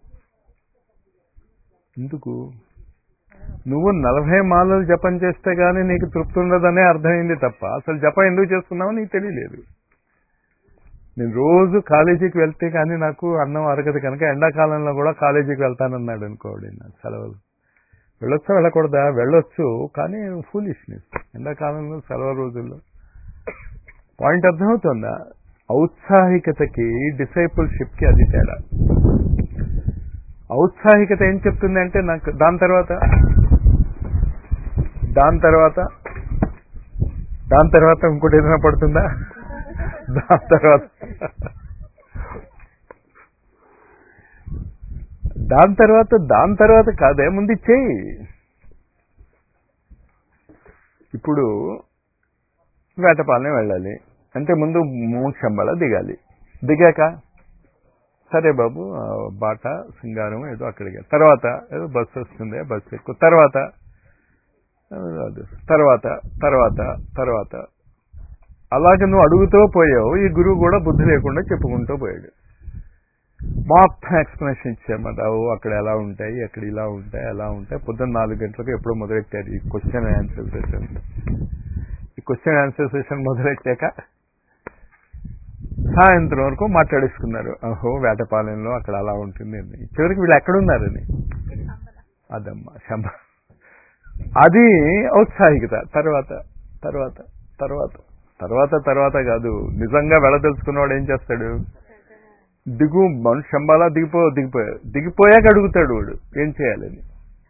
ఎందుకు నువ్వు నలభై మాలలు జపం చేస్తే గానీ నీకు తృప్తి ఉండదనే అర్థమైంది తప్ప అసలు జపం ఎందుకు చేస్తున్నావో నీకు తెలియలేదు నేను రోజు కాలేజీకి వెళ్తే కానీ నాకు అన్నం అరగదు కనుక ఎండాకాలంలో కూడా కాలేజీకి వెళ్తానన్నాడు అనుకోండి నాకు సెలవులు వెళ్ళొచ్చా వెళ్ళకూడదా వెళ్ళొచ్చు కానీ ఫూలిష్నెస్ ఎండాకాలంలో సెలవు రోజుల్లో పాయింట్ అర్థమవుతుందా ఔత్సాహికతకి డిసైపుల్షిప్కి అది తేడా ఔత్సాహికత ఏం చెప్తుంది అంటే నాకు దాని తర్వాత దాని తర్వాత దాని తర్వాత ఇంకోటి ఏదైనా పడుతుందా దాని తర్వాత దాని తర్వాత దాని తర్వాత కాదే ముందు చేయి ఇప్పుడు వేటపాలెం వెళ్ళాలి అంటే ముందు మూక్షంబళ దిగాలి దిగాక సరే బాబు ఆ బాట సింగారం ఏదో అక్కడికి తర్వాత ఏదో బస్సు వస్తుంది బస్సు ఎక్కువ తర్వాత అది తర్వాత తర్వాత తర్వాత అలాగే నువ్వు అడుగుతూ పోయావు ఈ గురువు కూడా బుద్ధి లేకుండా చెప్పుకుంటూ పోయాడు మొత్తం ఎక్స్ప్లెనేషన్ ఇచ్చామట ఓ అక్కడ ఎలా ఉంటాయి అక్కడ ఇలా ఉంటాయి ఎలా ఉంటాయి పొద్దున్న నాలుగు గంటలకు ఎప్పుడో మొదలెట్టారు ఈ క్వశ్చన్ ఆన్సర్ సెషన్ ఈ క్వశ్చన్ ఆన్సర్ సెషన్ మొదలెట్టాక సాయంత్రం వరకు మాట్లాడేసుకున్నారు ఓహో వేటపాలెంలో అక్కడ అలా ఉంటుంది అని చివరికి వీళ్ళు ఎక్కడున్నారని అదమ్మా శంభ అది ఔత్సాహికత తర్వాత తర్వాత తర్వాత తర్వాత తర్వాత కాదు నిజంగా వెళ్ళదలుచుకున్నవాడు ఏం చేస్తాడు దిగు మను శంబాలా దిగిపో దిగిపోయా దిగిపోయాక అడుగుతాడు వాడు ఏం చేయాలని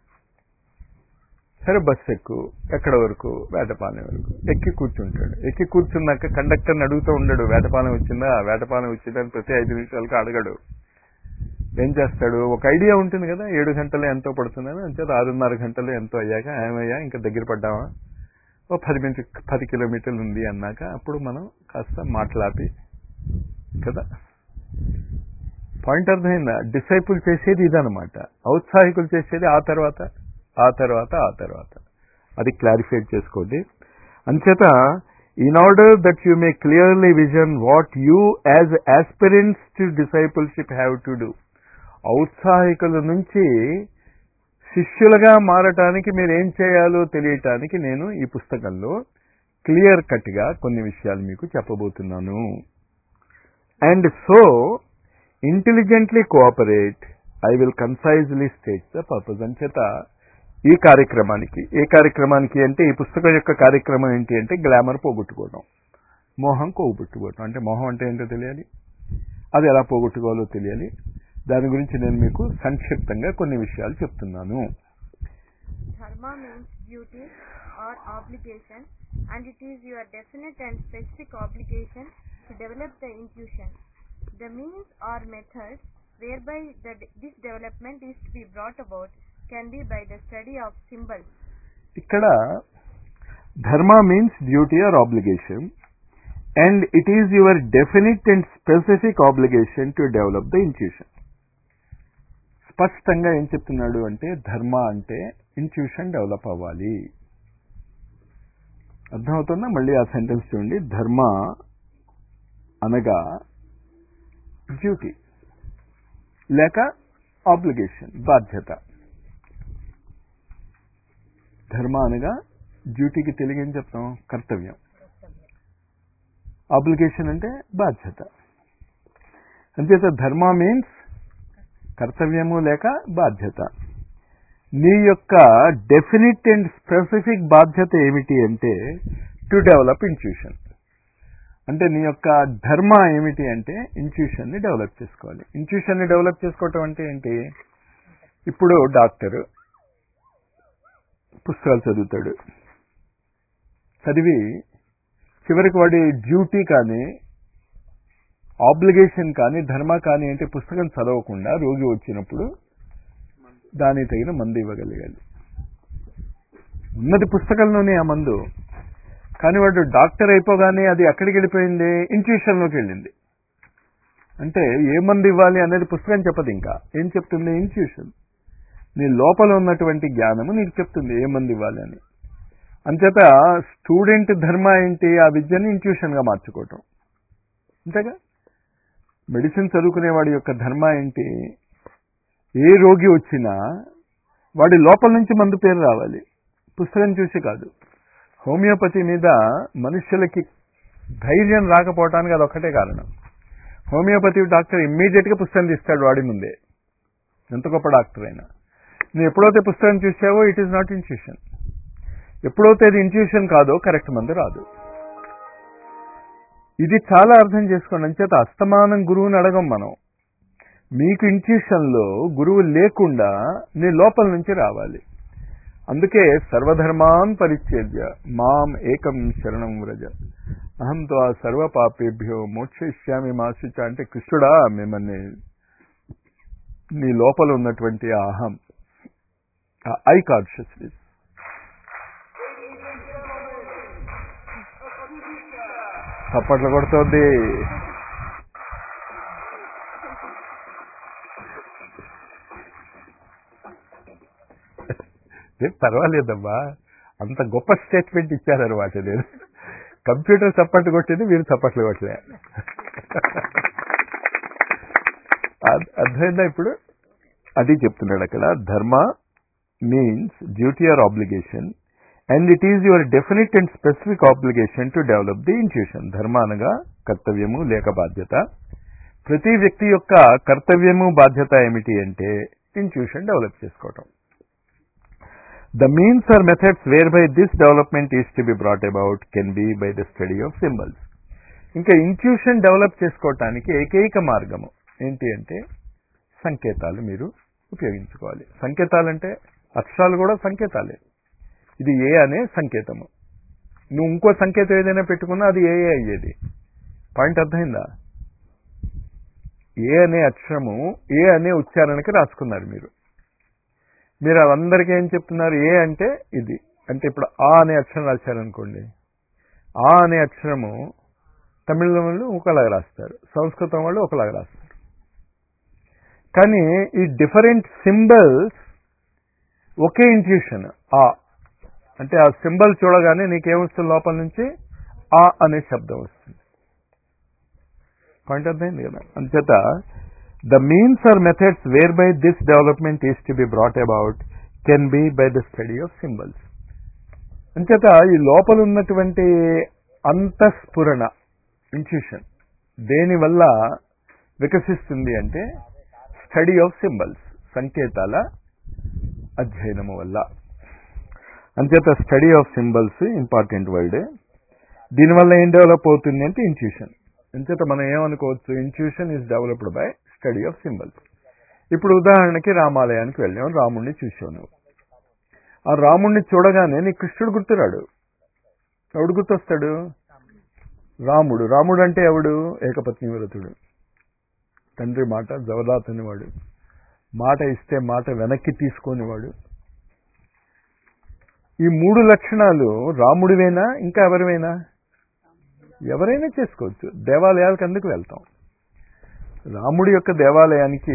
సరే బస్సు ఎక్కు ఎక్కడ వరకు వేటపాలెం వరకు ఎక్కి కూర్చుంటాడు ఎక్కి కూర్చున్నాక కండక్టర్ని అడుగుతూ ఉండడు వేటపాలెం వచ్చిందా వేటపాలెం వచ్చిందని ప్రతి ఐదు నిమిషాలకు అడగడు ఏం చేస్తాడు ఒక ఐడియా ఉంటుంది కదా ఏడు గంటలు ఎంతో పడుతుందని అంటే ఆరున్నర గంటలు ఎంతో అయ్యాక ఏమయ్యా ఇంకా దగ్గర పడ్డామా ఓ పది మినిట్ పది కిలోమీటర్లు ఉంది అన్నాక అప్పుడు మనం కాస్త మాట్లాపి కదా పాయింట్ అర్థమైందా డిసైపుల్ చేసేది ఇదనమాట ఔత్సాహికులు చేసేది ఆ తర్వాత ఆ తర్వాత ఆ తర్వాత అది క్లారిఫై చేసుకోండి అంచేత in order that you may clearly vision what you as aspirants to discipleship have to do ఔత్సాహికుల నుంచి శిష్యులుగా మారటానికి మీరు ఏం చేయాలో తెలియటానికి నేను ఈ పుస్తకంలో క్లియర్ కట్గా కొన్ని విషయాలు మీకు చెప్పబోతున్నాను and so intelligently cooperate I will concisely state the purpose అంచేత ఈ కార్యక్రమానికి ఏ కార్యక్రమానికి అంటే ఈ పుస్తకం యొక్క కార్యక్రమం ఏంటి అంటే గ్లామర్ పోగొట్టుకోవడం మోహం పోగొట్టుకోవడం అంటే మోహం అంటే ఏంటో తెలియాలి అది ఎలా పోగొట్టుకోవాలో తెలియాలి దాని గురించి నేను మీకు సంక్షిప్తంగా కొన్ని విషయాలు చెప్తున్నాను Dharma means duty or obligation, and it is your definite and specific obligation to develop the intuition. The means or methods whereby the, this development is to be brought about can be by the study of symbols. ఇక్కడ dharma means duty or obligation and it is your definite and specific obligation to develop the intuition స్పష్టంగా ఏం చెప్తున్నాడు అంటే ధర్మ అంటే intuition develop అవ్వాలి అర్థమవుతుందా మళ్ళీ ఆ సెంటెన్స్ చూడండి ధర్మ అనగా డ్యూటీ లేక ఆబ్లిగేషన్ బాధ్యత ధర్మ అనగా డ్యూటీకి తెలుగు ఏం చెప్తాం కర్తవ్యం ఆబ్లిగేషన్ అంటే బాధ్యత అంచేత ధర్మ మీన్స్ కర్తవ్యము లేక బాధ్యత నీ యొక్క డెఫినిట్ అండ్ స్పెసిఫిక్ బాధ్యత ఏమిటి అంటే టు డెవలప్ ఇంట్యూషన్ అంటే నీ యొక్క ధర్మ ఏమిటి అంటే ఇంట్యూషన్ని డెవలప్ చేసుకోవాలి ఇంట్యూషన్ని డెవలప్ చేసుకోవటం అంటే ఏంటి ఇప్పుడు డాక్టర్ పుస్తకాలు చదువుతాడు చదివి చివరికి వాడి డ్యూటీ కానీ ఆబ్లిగేషన్ కానీ ధర్మ కానీ అంటే పుస్తకం చదవకుండా రోగి వచ్చినప్పుడు దానికి తగిన మందు ఇవ్వగలగాలి ఉన్నది పుస్తకంలోనే ఆ మందు కానీ వాడు డాక్టర్ అయిపోగానే అది ఎక్కడికి వెళ్ళిపోయింది ఇంట్యూషన్లోకి వెళ్ళింది అంటే ఏ మందు ఇవ్వాలి అనేది పుస్తకం చెప్పదు ఇంకా ఏం చెప్తుంది ఇంట్యూషన్ నీ లోపల ఉన్నటువంటి జ్ఞానము నీకు చెప్తుంది ఏ మంది ఇవ్వాలి అని అంచేత స్టూడెంట్ ధర్మ ఏంటి ఆ విద్యని ఇంట్యూషన్గా మార్చుకోవటం అంతేగా మెడిసిన్ చదువుకునేవాడి యొక్క ధర్మ ఏంటి ఏ రోగి వచ్చినా వాడి లోపల నుంచి మందు పేరు రావాలి పుస్తకం చూసి కాదు హోమియోపతి మీద మనుషులకి ధైర్యం రాకపోవటానికి అది ఒక్కటే కారణం హోమియోపతి డాక్టర్ ఇమ్మీడియట్గా పుస్తకం తీస్తాడు వాడి ముందే ఎంత గొప్ప డాక్టర్ అయినా నువ్వు ఎప్పుడైతే పుస్తకం చూసావో ఇట్ ఈస్ నాట్ ఇంట్యూషన్ ఎప్పుడైతే అది ఇంట్యూషన్ కాదో కరెక్ట్ మంది రాదు ఇది చాలా అర్థం చేసుకోండి అంచేత అస్తమానం గురువుని అడగం మనం మీకు ఇంట్యూషన్లో గురువు లేకుండా నీ లోపల నుంచి రావాలి అందుకే సర్వధర్మాన్ పరిచ్ఛేద్య మాం ఏకం శరణం వ్రజ అహంతో ఆ సర్వ పాపేభ్యో మోక్షయిష్యామి మాసిచ అంటే కృష్ణుడా మిమ్మల్ని నీ లోపల ఉన్నటువంటి ఆ అహం ఐ కాన్షియస్నెస్ చప్పట్లు కొడుతోంది ఏం పర్వాలేదమ్మా అంత గొప్ప స్టేట్మెంట్ ఇచ్చారనమాట నేను కంప్యూటర్ చప్పట్లు కొట్టింది మీరు చప్పట్లు కొట్టలే అర్థ- అర్థమైందా ఇప్పుడు అది చెప్తున్నాడు అక్కడ dharma means duty or obligation and it is your definite and specific obligation to develop the intuition dharma అనగా కర్తవ్యము లేక బాధ్యత ప్రతి వ్యక్తి యొక్క కర్తవ్యము బాధ్యత ఏమిటి అంటే ఇంట్యూషన్ డెవలప్ చేసుకోవటం the means or methods whereby this development is to be brought about can be by the study of symbols ఇంకా ఇంట్యూషన్ డెవలప్ చేసుకోవటానికి ఏకైక మార్గము ఏంటి అంటే సంకేతాలు మీరు ఉపయోగించుకోవాలి సంకేతాలంటే అక్షరాలు కూడా సంకేతాలే ఇది ఏ అనే సంకేతము నువ్వు ఇంకో సంకేతం ఏదైనా పెట్టుకున్నా అది ఏ అయ్యేది పాయింట్ అర్థమైందా ఏ అనే అక్షరము ఏ అనే ఉచ్చారణకి రాసుకున్నారు మీరు మీరు అందరికీ ఏం చెప్తున్నారు ఏ అంటే ఇది అంటే ఇప్పుడు ఆ అనే అక్షరం రాశారనుకోండి ఆ అనే అక్షరము తమిళం వాళ్ళు ఒకలాగా రాస్తారు సంస్కృతం వాళ్ళు ఒకలాగా రాస్తారు కానీ ఈ డిఫరెంట్ సింబల్స్ ఒకే ఇంట్యూషన్ ఆ అంటే ఆ సింబల్ చూడగానే నీకేమొస్తుంది లోపల నుంచి ఆ అనే శబ్దం వస్తుంది పాయింట్ అర్థమైంది కదా అంచేత the means or methods whereby this development is to be brought about can be by the study of symbols అంచేత ఈ లోపల ఉన్నటువంటి అంతఃస్ఫురణ ఇంట్యూషన్ దేనివల్ల వికసిస్తుంది అంటే స్టడీ ఆఫ్ సింబల్స్ సంకేతాల అధ్యయనము వల్ల అంచేత study of symbols important word దీనివల్ల ఏం డెవలప్ అవుతుంది అంటే ఇంట్యూషన్ అంచేత మనం ఏమనుకోవచ్చు intuition is developed by study of symbols ఇప్పుడు ఉదాహరణకి రామాలయానికి వెళ్ళాం రాముణ్ణి చూసావు నువ్వు ఆ రాముణ్ణి చూడగానే నీ కృష్ణుడు గుర్తురాడు ఎవడు గుర్తొస్తాడు రాముడు రాముడు అంటే ఎవడు ఏకపత్ని వ్రతుడు తండ్రి మాట జవదాతని వాడు మాట ఇస్తే మాట వెనక్కి తీసుకునేవాడు ఈ మూడు లక్షణాలు రాముడివేనా ఇంకా ఎవరివైనా ఎవరైనా చేసుకోవచ్చు దేవాలయాలకు అందుకు వెళ్తాం రాముడి యొక్క దేవాలయానికి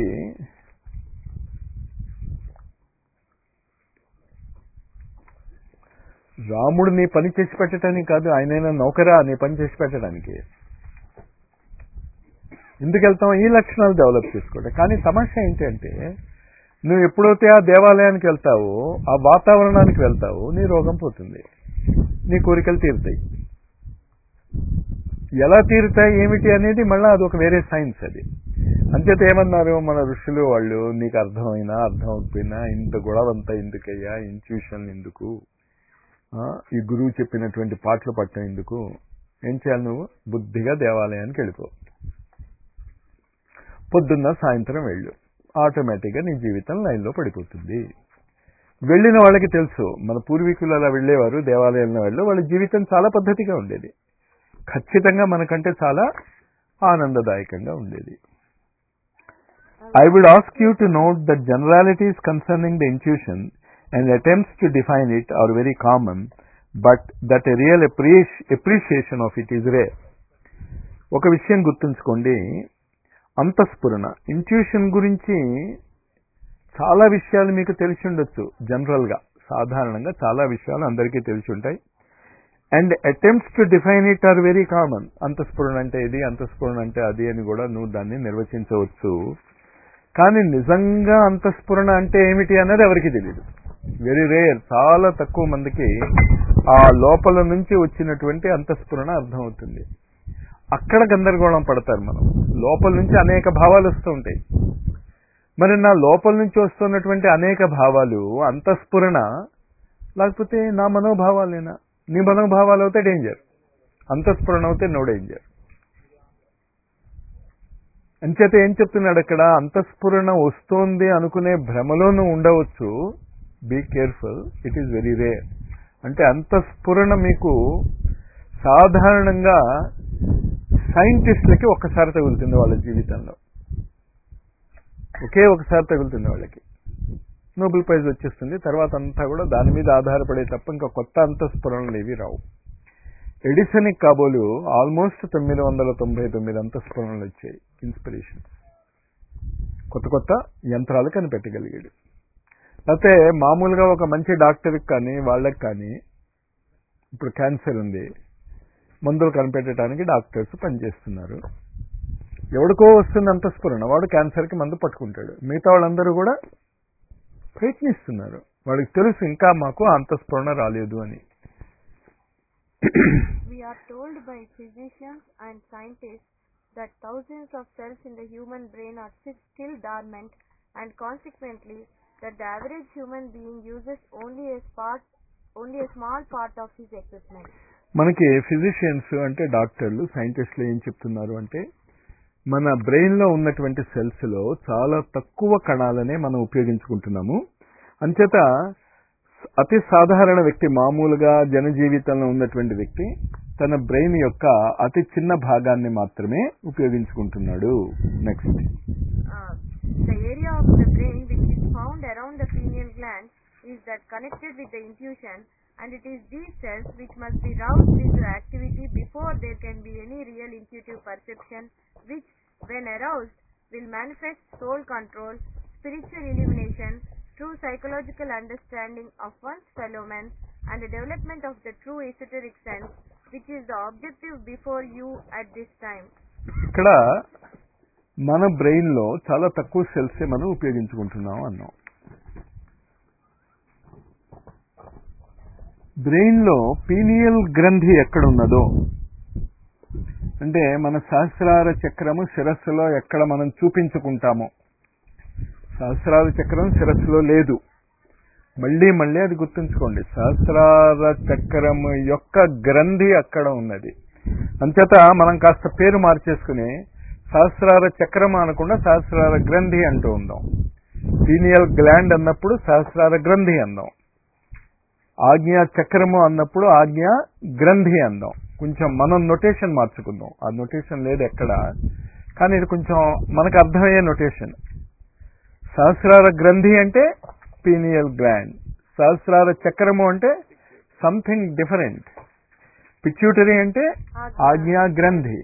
రాముడు నీ పని చేసి పెట్టడానికి కాదు ఆయనైనా నౌకరా నీ పని చేసి పెట్టడానికి ఎందుకు వెళ్తాం ఈ లక్షణాలు డెవలప్ చేసుకోవడం కానీ సమస్య ఏంటంటే నువ్వు ఎప్పుడైతే ఆ దేవాలయానికి వెళ్తావో ఆ వాతావరణానికి వెళ్తావో నీ రోగం పోతుంది నీ కోరికలు తీరుతాయి ఎలా తీరుతాయి ఏమిటి అనేది మళ్ళీ అది ఒక వేరే సైన్స్ అది అంచేత ఏమన్నారు మన ఋషులు వాళ్ళు నీకు అర్థమైనా అర్థం అవ్వకపోయినా ఇంత గొడవంతా ఎందుకయ్యా ఇన్స్టిట్యూషన్ ఎందుకు ఆ, ఈ గురువు చెప్పినటువంటి పాటలు పట్టడం ఎందుకు ఏం చేయాలి నువ్వు బుద్ధిగా దేవాలయానికి వెళ్ళిపో పొద్దున్న సాయంత్రం వెళ్ళు ఆటోమేటిక్గా నీ జీవితం లైన్లో పడిపోతుంది వెళ్ళిన వాళ్ళకి తెలుసు మన పూర్వీకులు అలా వెళ్ళేవారు దేవాలయంలో వాళ్ళు వాళ్ళ జీవితం చాలా పద్ధతిగా ఉండేది ఖచ్చితంగా మనకంటే చాలా ఆనందదాయకంగా ఉండేది I would ask you to note that generalities concerning the intuition and attempts to define it are very common, but that a real appreci- appreciation of it is rare. ఒక విషయం గుర్తుంచుకోండి అంతఃస్ఫురణ ఇంట్యూషన్ గురించి చాలా విషయాలు మీకు తెలిసి ఉండొచ్చు జనరల్గా సాధారణంగా చాలా విషయాలు అందరికీ తెలిసి ఉంటాయి and attempts to define it are very common అంతఃస్ఫురణ అంటే ఇది అంతఃస్ఫురణ అంటే అది అని కూడా నువ్వు దాన్ని నిర్వచించవచ్చు కానీ నిజంగా అంతఃస్ఫురణ అంటే ఏమిటి అన్నది ఎవరికి తెలియదు వెరీ రేర్ చాలా తక్కువ మందికి ఆ లోపల నుంచి వచ్చినటువంటి అంతఃస్ఫురణ అర్థమవుతుంది అక్కడ గందరగోళం పడతారు మనం లోపల నుంచి అనేక భావాలు వస్తూ ఉంటాయి మరి నా లోపల నుంచి వస్తున్నటువంటి అనేక భావాలు అంతఃస్ఫురణ లేకపోతే నా మనోభావాలేనా నీ మనోభావాలు అవుతే డేంజర్ అంతఃస్ఫురణ అవుతే నో డేంజర్ అంచేత ఏం చెప్తున్నాడు అక్కడ అంతఃస్ఫురణ వస్తోంది అనుకునే భ్రమలో నువ్వు ఉండవచ్చు be careful it is very rare అంటే అంతఃస్ఫురణ మీకు సాధారణంగా సైంటిస్టులకి ఒక్కసారి తగులుతుంది వాళ్ళ జీవితంలో ఒకే ఒకసారి తగులుతుంది వాళ్ళకి నోబెల్ ప్రైజ్ వచ్చేస్తుంది తర్వాత అంతా కూడా దాని మీద ఆధారపడే తప్ప ఇంకా కొత్త అంతఃస్ఫురణలు ఏవి రావు ఎడిసన్ కాబోలు ఆల్మోస్ట్ తొమ్మిది వందల తొంభై తొమ్మిది అంతఃస్ఫురణలు వచ్చాయి ఇన్స్పిరేషన్ కొత్త కొత్త యంత్రాలు కనిపెట్టగలిగాడు అయితే మామూలుగా ఒక మంచి డాక్టర్కి కానీ వాళ్ళకి కానీ ఇప్పుడు క్యాన్సర్ ఉంది మందులు కనిపెట్టడానికి డాక్టర్స్ పనిచేస్తున్నారు ఎవడికో వస్తుంది అంతఃస్ఫురణ వాడు క్యాన్సర్కి మందు పట్టుకుంటాడు మిగతా వాళ్ళందరూ కూడా ప్రయత్నిస్తున్నారు వాడికి తెలుసు ఇంకా మాకు అంతఃస్ఫురణ రాలేదు అని We are told by physicians and scientists that thousands of cells in the human brain are sti- still dormant and consequently that the average human being uses only a part only a small part of his equipment. మనకి physicians అంటే డాక్టర్లు సైంటిస్టులు ఏం చెప్తున్నారు అంటే మన brain లో ఉన్నటువంటి సెల్స్ లో చాలా తక్కువ కణాలనే మనం ఉపయోగించుకుంటున్నాము అంచేత అతి సాధారణ వ్యక్తి మామూలుగా జన జీవితంలో ఉన్నటువంటి వ్యక్తి తన బ్రెయిన్ యొక్క అతి చిన్న భాగాన్ని మాత్రమే ఉపయోగించుకుంటున్నాడు next Uh, the area of the brain which is found around the pineal gland is that connected with the intuition and it is these cells which must be roused into activity before there can be any real intuitive perception which when aroused will manifest soul control, spiritual illumination, true psychological understanding of one's fellow men and the development of the true esoteric sense which is the objective before you at this time. ఇక్కడ మన brain లో చాలా తక్కువ cells మనం ఉపయోగించుకుంటున్నాం అన్నాం brain లో pineal గ్రంథి ఎక్కడ ఉన్నదో అంటే మన సహస్రార చక్రము శిరస్సులో ఎక్కడ మనం చూపించుకుంటామో సహస్రార చక్రం శిరస్సులో లేదు మళ్ళీ మళ్ళీ అది గుర్తుంచుకోండి సహస్రార చక్రము యొక్క గ్రంథి అక్కడ ఉన్నది అంచేత మనం కాస్త పేరు మార్చేసుకుని సహస్రార చక్రం అనకుండా సహస్రార గ్రంథి అంటూ ఉందాం పీనియల్ గ్లాండ్ అన్నప్పుడు సహస్రార గ్రంథి అందాం ఆజ్ఞా చక్రము అన్నప్పుడు ఆజ్ఞా గ్రంథి అందాం కొంచెం మనం నొటేషన్ మార్చుకుందాం ఆ నొటేషన్ లేదు ఎక్కడ కానీ ఇది కొంచెం మనకు అర్థమయ్యే నొటేషన్ సహస్రార గ్రంథి అంటే పీనియల్ గ్లాండ్ సహస్రార చక్రము అంటే సంథింగ్ డిఫరెంట్ పిచ్యూటరీ అంటే ఆజ్ఞా గ్రంథి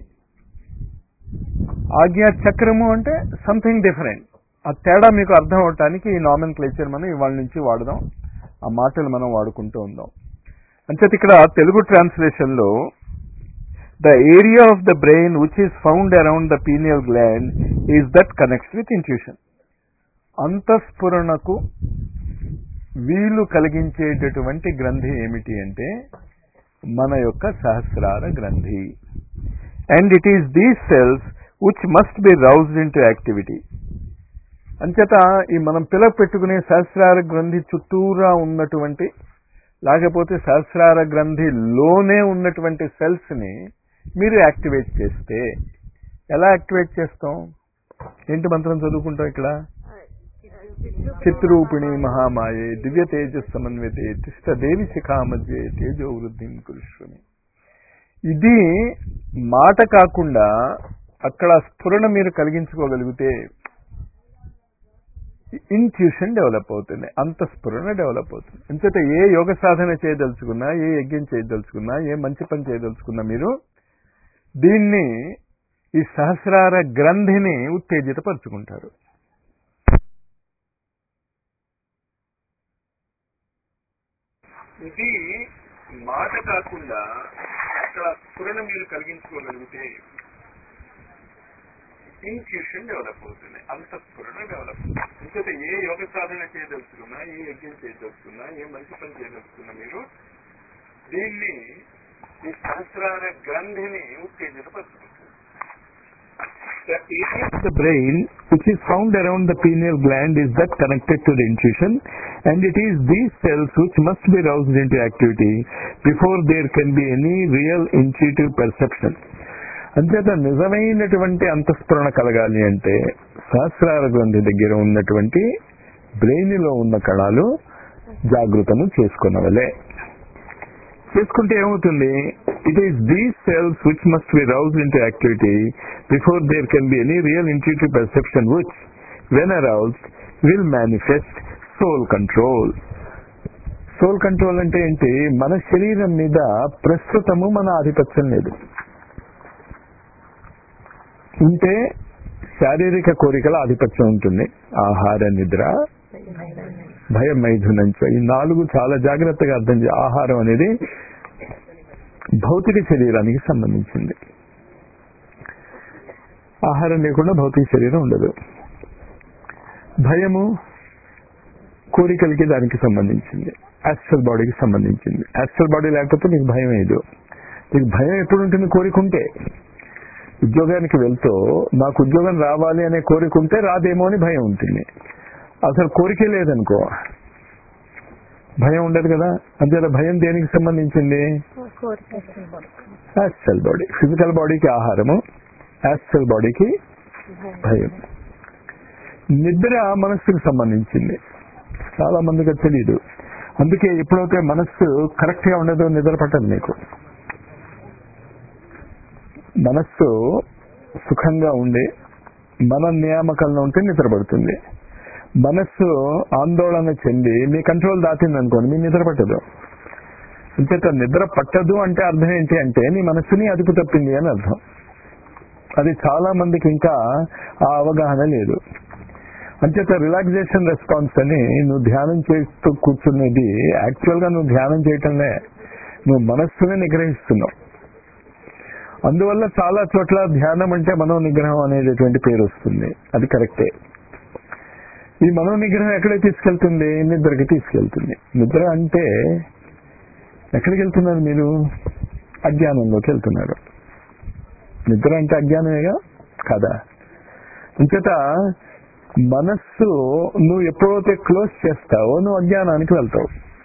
ఆజ్ఞా చక్రము అంటే సంథింగ్ డిఫరెంట్ ఆ తేడా మీకు అర్థం అవటానికి ఈ నామిన్ క్లేచర్ మనం ఇవాళ నుంచి వాడదాం ఆ మాటలు మనం వాడుకుంటూ ఉందాం అంచేత ఇక్కడ తెలుగు ట్రాన్స్లేషన్ లో the area of the brain which is found around the pineal gland is that connects with intuition అంతఃస్ఫురణకు వీలు కలిగించేటటువంటి గ్రంథి ఏమిటి అంటే మన యొక్క సహస్రార గ్రంథి and it is these cells which must be roused into activity అంచేత ఈ మనం పిలక పెట్టుకునే సహస్రార గ్రంథి చుట్టూరా ఉన్నటువంటి లేకపోతే సహస్రార గ్రంథిలోనే ఉన్నటువంటి సెల్స్ ని మీరు యాక్టివేట్ చేస్తే ఎలా యాక్టివేట్ చేస్తాం ఏంటి మంత్రం చదువుకుంటాం ఇక్కడ చిత్రూపిణి మహామాయే దివ్య తేజస్ సమన్వితే తిష్ట దేవి శిఖా మధ్య తేజో వృద్ధి కురుష్వమి ఇది మాట కాకుండా అక్కడ స్ఫురణ మీరు కలిగించుకోగలిగితే ఇంట్యూషన్ డెవలప్ అవుతుంది అంత స్ఫురణ డెవలప్ అవుతుంది అంచేత ఏ యోగ సాధన చేయదలుచుకున్నా ఏ యజ్ఞం చేయదలుచుకున్నా ఏ మంచి పని చేయదలుచుకున్నా మీరు దీన్ని ఈ సహస్రార గ్రంథిని ఉత్తేజితపరుచుకుంటారు ఇది మాట కాకుండా అక్కడ స్ఫురణ మీరు కలిగించుకోగలిగితే ఇంట్యూషన్ డెవలప్ అవుతుంది అంత స్ఫురణ డెవలప్ అవుతుంది ఇంకైతే ఏ యోగ సాధన చేయదలుచుకున్నా ఏ యజ్ఞం చేయదలుచుకున్నా ఏ మంచి పని చేయదలుచుకున్నా మీరు దీన్ని ఈ సహస్రార గ్రంథిని ఉత్తేజితపరుచుకుంటారు The area of the brain which is found around the pineal gland is that connected to the intuition and it is these cells which must be roused into activity before there can be any real intuitive perception. అంచేత నిజమైనటువంటి అంతఃస్ఫురణ కలగాలి అంటే సహస్రార గ్రంథి దగ్గర ఉన్నటువంటి brain లో ఉన్న కణాలు జాగృతము చేసుకున్నవలే చేసుకుంటే ఏమవుతుంది it is these cells which must be rouse into activity before there can be any real intuitive perception which when arouse will manifest soul control soul control అంటే ఏంటి మన శరీరం మీద ప్రస్తుతము మన ఆధిపత్యం లేదు ఉంటే శారీరక కోరికల ఆధిపత్యం ఉంటుంది ఆహార నిద్ర భయం మైథునంచ ఈ నాలుగు చాలా జాగ్రత్తగా అర్థం చే ఆహారం అనేది భౌతిక శరీరానికి సంబంధించింది ఆహారం లేకుండా భౌతిక శరీరం ఉండదు భయము కోరికలకి దానికి సంబంధించింది యాస్ట్రల్ బాడీకి సంబంధించింది యాస్ట్రల్ బాడీ లేకపోతే నీకు భయం లేదు నీకు భయం ఎప్పుడు ఉంటుంది కోరిక ఉంటే ఉద్యోగానికి వెళ్తూ నాకు ఉద్యోగం రావాలి అనే కోరిక ఉంటే రాదేమో అని భయం ఉంటుంది అసలు కోరికే లేదనుకో భయం ఉండదు కదా అంతే భయం దేనికి సంబంధించింది యాస్ట్రల్ బాడీ ఫిజికల్ బాడీకి ఆహారము యాస్ట్రల్ బాడీకి భయం నిద్ర మనస్సుకు సంబంధించింది చాలా మందికి అది తెలియదు అందుకే ఎప్పుడైతే మనస్సు కరెక్ట్ గా ఉండదో నిద్ర పట్టదు నీకు మనస్సు సుఖంగా ఉండి మన నియామకంలో ఉంటే నిద్రపడుతుంది మనస్సు ఆందోళన చెంది మీ కంట్రోల్ దాటింది అనుకోండి మీ నిద్ర పట్టదు అంచేత నిద్ర పట్టదు అంటే అర్థం ఏంటి అంటే నీ మనస్సుని అదుపు తప్పింది అని అర్థం అది చాలా మందికి ఇంకా ఆ అవగాహన లేదు అంచేత రిలాక్సేషన్ రెస్పాన్స్ అని నువ్వు ధ్యానం చేస్తూ కూర్చునేది యాక్చువల్ గా నువ్వు ధ్యానం చేయటంలే నువ్వు మనస్సుని నిగ్రహిస్తున్నావు అందువల్ల చాలా చోట్ల ధ్యానం అంటే మనో నిగ్రహం అనేటటువంటి పేరు వస్తుంది అది కరెక్టే ఈ మనో నిగ్రహం ఎక్కడ తీసుకెళ్తుంది నిద్రకి తీసుకెళ్తుంది నిద్ర అంటే ఎక్కడికి వెళ్తున్నారు మీరు అజ్ఞానంలోకి వెళ్తున్నారు నిద్ర అంటే అజ్ఞానమేగా కదా ఇంచేత మనస్సు నువ్వు ఎప్పుడైతే క్లోజ్ చేస్తావో నువ్వు అజ్ఞానానికి వెళ్తావు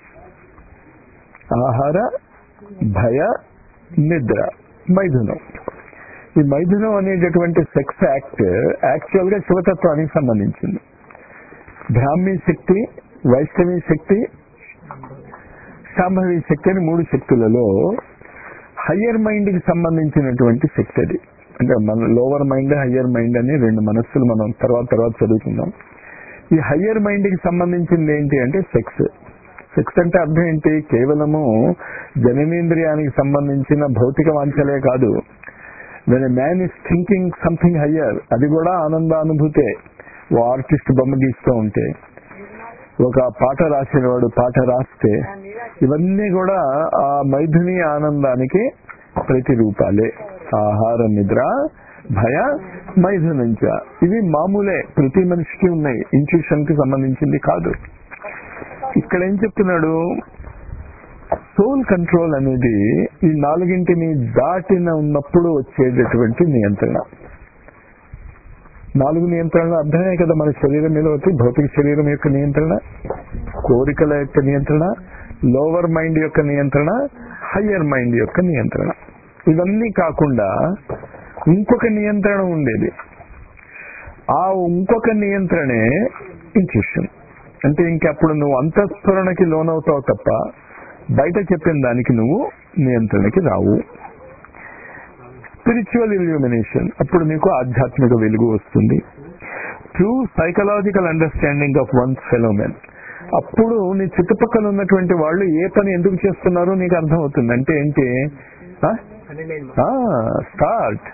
ఆహార భయ నిద్ర మైథునం ఈ మైథునం అనేటటువంటి సెక్స్ యాక్ట్ యాక్చువల్ గా శివతత్వానికి సంబంధించింది బ్రాహ్మీ శక్తి వైష్ణవి శక్తి శాంభవి శక్తి అని మూడు శక్తులలో హయ్యర్ మైండ్ కి సంబంధించినటువంటి శక్తి అది అంటే మన లోవర్ మైండ్ హయ్యర్ మైండ్ అని రెండు మనస్సులు మనం తర్వాత తర్వాత చదువుకుందాం ఈ హయ్యర్ మైండ్ కి సంబంధించింది ఏంటి అంటే సెక్స్ సెక్స్ అంటే అర్థం ఏంటి కేవలము జననేంద్రియానికి సంబంధించిన భౌతిక వాంఛలే కాదు when man is thinking something higher అది కూడా ఆనందానుభూతే ఓ ఆర్టిస్ట్ బొమ్మ గీస్తూ ఉంటే ఒక పాట రాసిన వాడు పాట రాస్తే ఇవన్నీ కూడా ఆ మైథుని ఆనందానికి ప్రతిరూపాలే ఆహార నిద్ర భయ మైథునంచ ఇవి మామూలే ప్రతి మనిషికి ఉన్నాయి ఇంట్యూషన్ కి సంబంధించింది కాదు ఇక్కడ ఏం చెప్తున్నాడు సోల్ కంట్రోల్ అనేది ఈ నాలుగింటిని దాటిన ఉన్నప్పుడు వచ్చేటటువంటి నియంత్రణ నాలుగు నియంత్రణలు అర్థమే కదా మన శరీరం మీద వచ్చి భౌతిక శరీరం యొక్క నియంత్రణ కోరికల యొక్క నియంత్రణ లోవర్ మైండ్ యొక్క నియంత్రణ హయ్యర్ మైండ్ యొక్క నియంత్రణ ఇవన్నీ కాకుండా ఇంకొక నియంత్రణ ఉండేది ఆ ఇంకొక నియంత్రణే ఇంట్యూషన్ అంటే ఇంకప్పుడు నువ్వు అంతఃస్ఫురణకి లోనవుతావు తప్ప బయట చెప్పిన దానికి నువ్వు నియంత్రణకి రావు స్పిరిచువల్ ఇల్యూమినేషన్ అప్పుడు నీకు ఆధ్యాత్మిక వెలుగు వస్తుంది true psychological understanding of one fellow men అప్పుడు నీ చుట్టుపక్కల ఉన్నటువంటి వాళ్ళు ఏ పని ఎందుకు చేస్తున్నారో నీకు అర్థమవుతుంది అంటే ఏంటి స్టార్ట్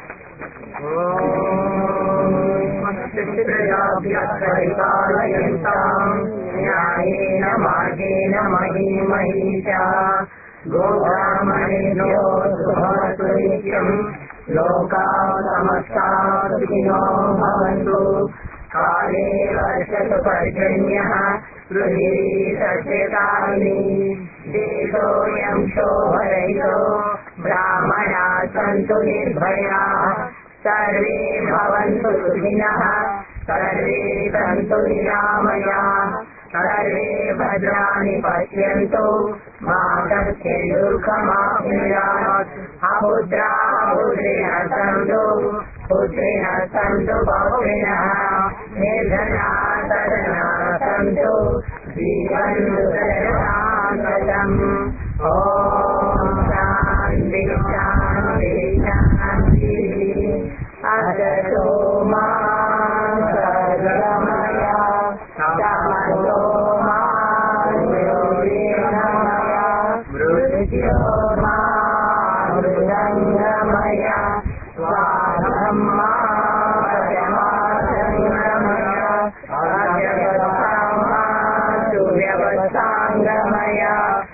न्यायेन मार्गेण महीमहीषा गोब्राह्मणेभ्यो सुभवतु नित्यम् लोकाः समस्ताः सुखिनो भवन्तु काले वर्षतु पर्जन्यः पृथिवी सस्यकारिणी देशोऽयं शोभरहितो ब्राह्मणाः सन्तु निर्भयाः सर्वे भवन्तु सुखिनः सर्वे सन्तु निरामयाः सर्वे भद्राणि पश्यन्तु मा कस्य दुःखमाप्नुयात् अपुत्राः पुत्रिणः सन्तु पुत्रिणः सन्तु पौत्रिणः निर्धनाः सदनाः सन्तु जीवन्तु सर्वान्तम् ॐ शान्ति शान्ति शान्तिः अगतो मा सर्वमया तमतो मा ज्योतिर्गमया मृत्यो मा मृदङ्गमया स्वाब्रह्मा परमासङ्गमया अव्यवस्थामा सुव्यवस्थाङ्गमया